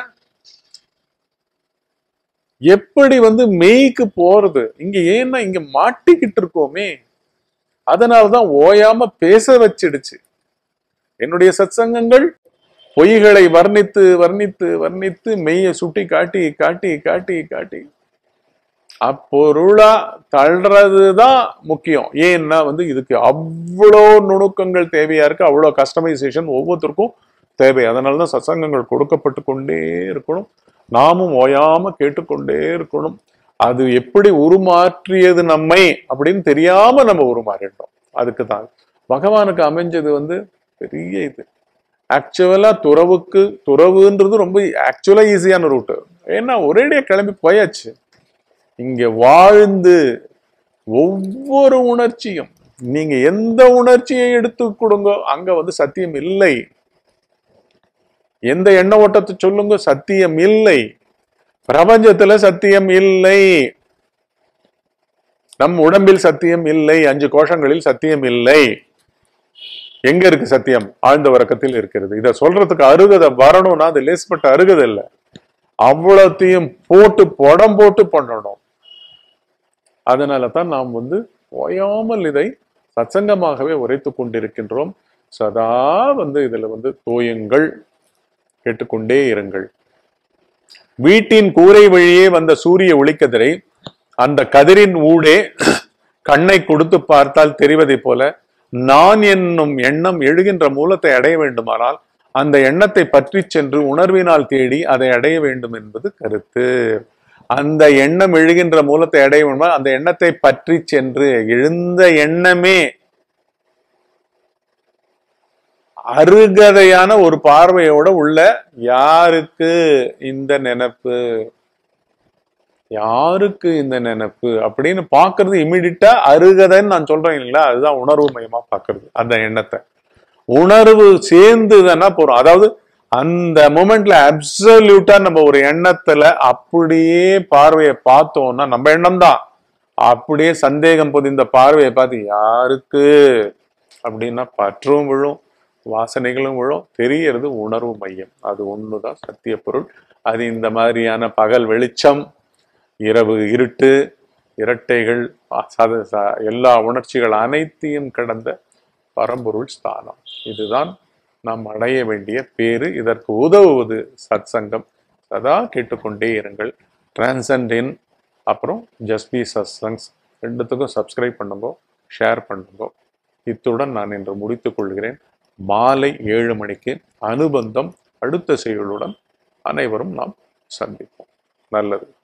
எப்படி வந்து மெய்க்கு போறது இங்க ஏன்னா இங்க மாட்டிக்கிட்டு இருக்கோமே அதனாலதான் ஓயாம பேச வச்சிடுச்சு என்னுடைய சத்சங்கங்கள் பொய்களை வர்ணித்து வர்ணித்து வர்ணித்து மெய்யை சுட்டி காட்டி காட்டி காட்டி காட்டி அப்பொருளா தள்ளுறதுதான் முக்கியம் ஏன்னா வந்து இதுக்கு அவ்வளோ நுணுக்கங்கள் தேவையா இருக்கு அவ்வளோ கஸ்டமைசேஷன் ஒவ்வொருத்தருக்கும் தேவை அதனாலதான் சத்சங்கங்கள் கொடுக்கப்பட்டு கொண்டே இருக்கணும் நாமும் ஓயாம கேட்டுக்கொண்டே இருக்கணும் அது எப்படி உருமாற்றியது நம்மை அப்படின்னு தெரியாம நம்ம உருமாறிட்டோம் அதுக்கு தான் பகவானுக்கு அமைஞ்சது வந்து பெரிய இது ஆக்சுவலா துறவுக்கு துறவுன்றது ரொம்ப ஆக்சுவலா ஈஸியான ரூட்டு ஏன்னா ஒரேடியா கிளம்பி போயாச்சு இங்க வாழ்ந்து ஒவ்வொரு உணர்ச்சியும் நீங்க எந்த உணர்ச்சியை எடுத்து கொடுங்க அங்க வந்து சத்தியம் இல்லை எந்த எண்ண ஓட்டத்தை சொல்லுங்க சத்தியம் இல்லை பிரபஞ்சத்துல சத்தியம் இல்லை நம் உடம்பில் சத்தியம் இல்லை அஞ்சு கோஷங்களில் சத்தியம் இல்லை எங்க இருக்கு சத்தியம் ஆழ்ந்த உறக்கத்தில் இருக்கிறது இத சொல்றதுக்கு அருகதை வரணும்னா அது லேஸ்பட்ட அருகதை இல்லை அவ்வளோத்தையும் போட்டு படம் போட்டு பண்ணணும் அதனால தான் நாம் வந்து ஓயாமல் இதை சத்சங்கமாகவே உரைத்துக் கொண்டிருக்கின்றோம் சதா வந்து இதுல வந்து தோயுங்கள் கேட்டுக்கொண்டே இருங்கள் வீட்டின் கூரை வழியே வந்த சூரிய ஒளிக்கதிரை அந்த கதிரின் ஊடே கண்ணை கொடுத்து பார்த்தால் தெரிவதைப் போல நான் என்னும் எண்ணம் எழுகின்ற மூலத்தை அடைய வேண்டுமானால் அந்த எண்ணத்தை பற்றி சென்று உணர்வினால் தேடி அதை அடைய வேண்டும் என்பது கருத்து அந்த எண்ணம் எழுகின்ற மூலத்தை அடைய வேண்டுமானால் அந்த எண்ணத்தை பற்றி சென்று எழுந்த எண்ணமே அருகதையான ஒரு பார்வையோட உள்ள யாருக்கு இந்த நினைப்பு யாருக்கு இந்த நினைப்பு அப்படின்னு பாக்குறது இமிடியட்டா அருகதைன்னு நான் சொல்றேன் இல்லைங்களா அதுதான் உணர்வு மயமா பாக்குறது அந்த எண்ணத்தை உணர்வு சேர்ந்துதானா போறோம் அதாவது அந்த மூமெண்ட்ல அப்சல்யூட்டா நம்ம ஒரு எண்ணத்துல அப்படியே பார்வையை பார்த்தோம்னா நம்ம எண்ணம் தான் அப்படியே சந்தேகம் பொதிந்த பார்வையை பார்த்து யாருக்கு அப்படின்னா பற்றும் விழும் வாசனைகளும் விழும் தெரியறது உணர்வு மையம் அது ஒண்ணுதான் சத்திய பொருள் அது இந்த மாதிரியான பகல் வெளிச்சம் இரவு இருட்டு இரட்டைகள் சத- ச- எல்லா உணர்ச்சிகள் அனைத்தையும் கடந்த பரம்பொருள் ஸ்தானம் இதுதான் நாம் அடைய வேண்டிய பேரு இதற்கு உதவுவது சத்சங்கம் சதா கேட்டுக்கொண்டே இருங்கள் டிரான்சண்டின் அப்புறம் ஜஸ்பி சத்சங்ஸ் ரெண்டுத்துக்கும் சப்ஸ்கிரைப் பண்ணுங்க ஷேர் பண்ணுங்க இத்துடன் நான் இன்று முடித்துக் கொள்கிறேன் மாலை ஏழு மணிக்கு அனுபந்தம் அடுத்த செயலுடன் அனைவரும் நாம் சந்திப்போம் நல்லது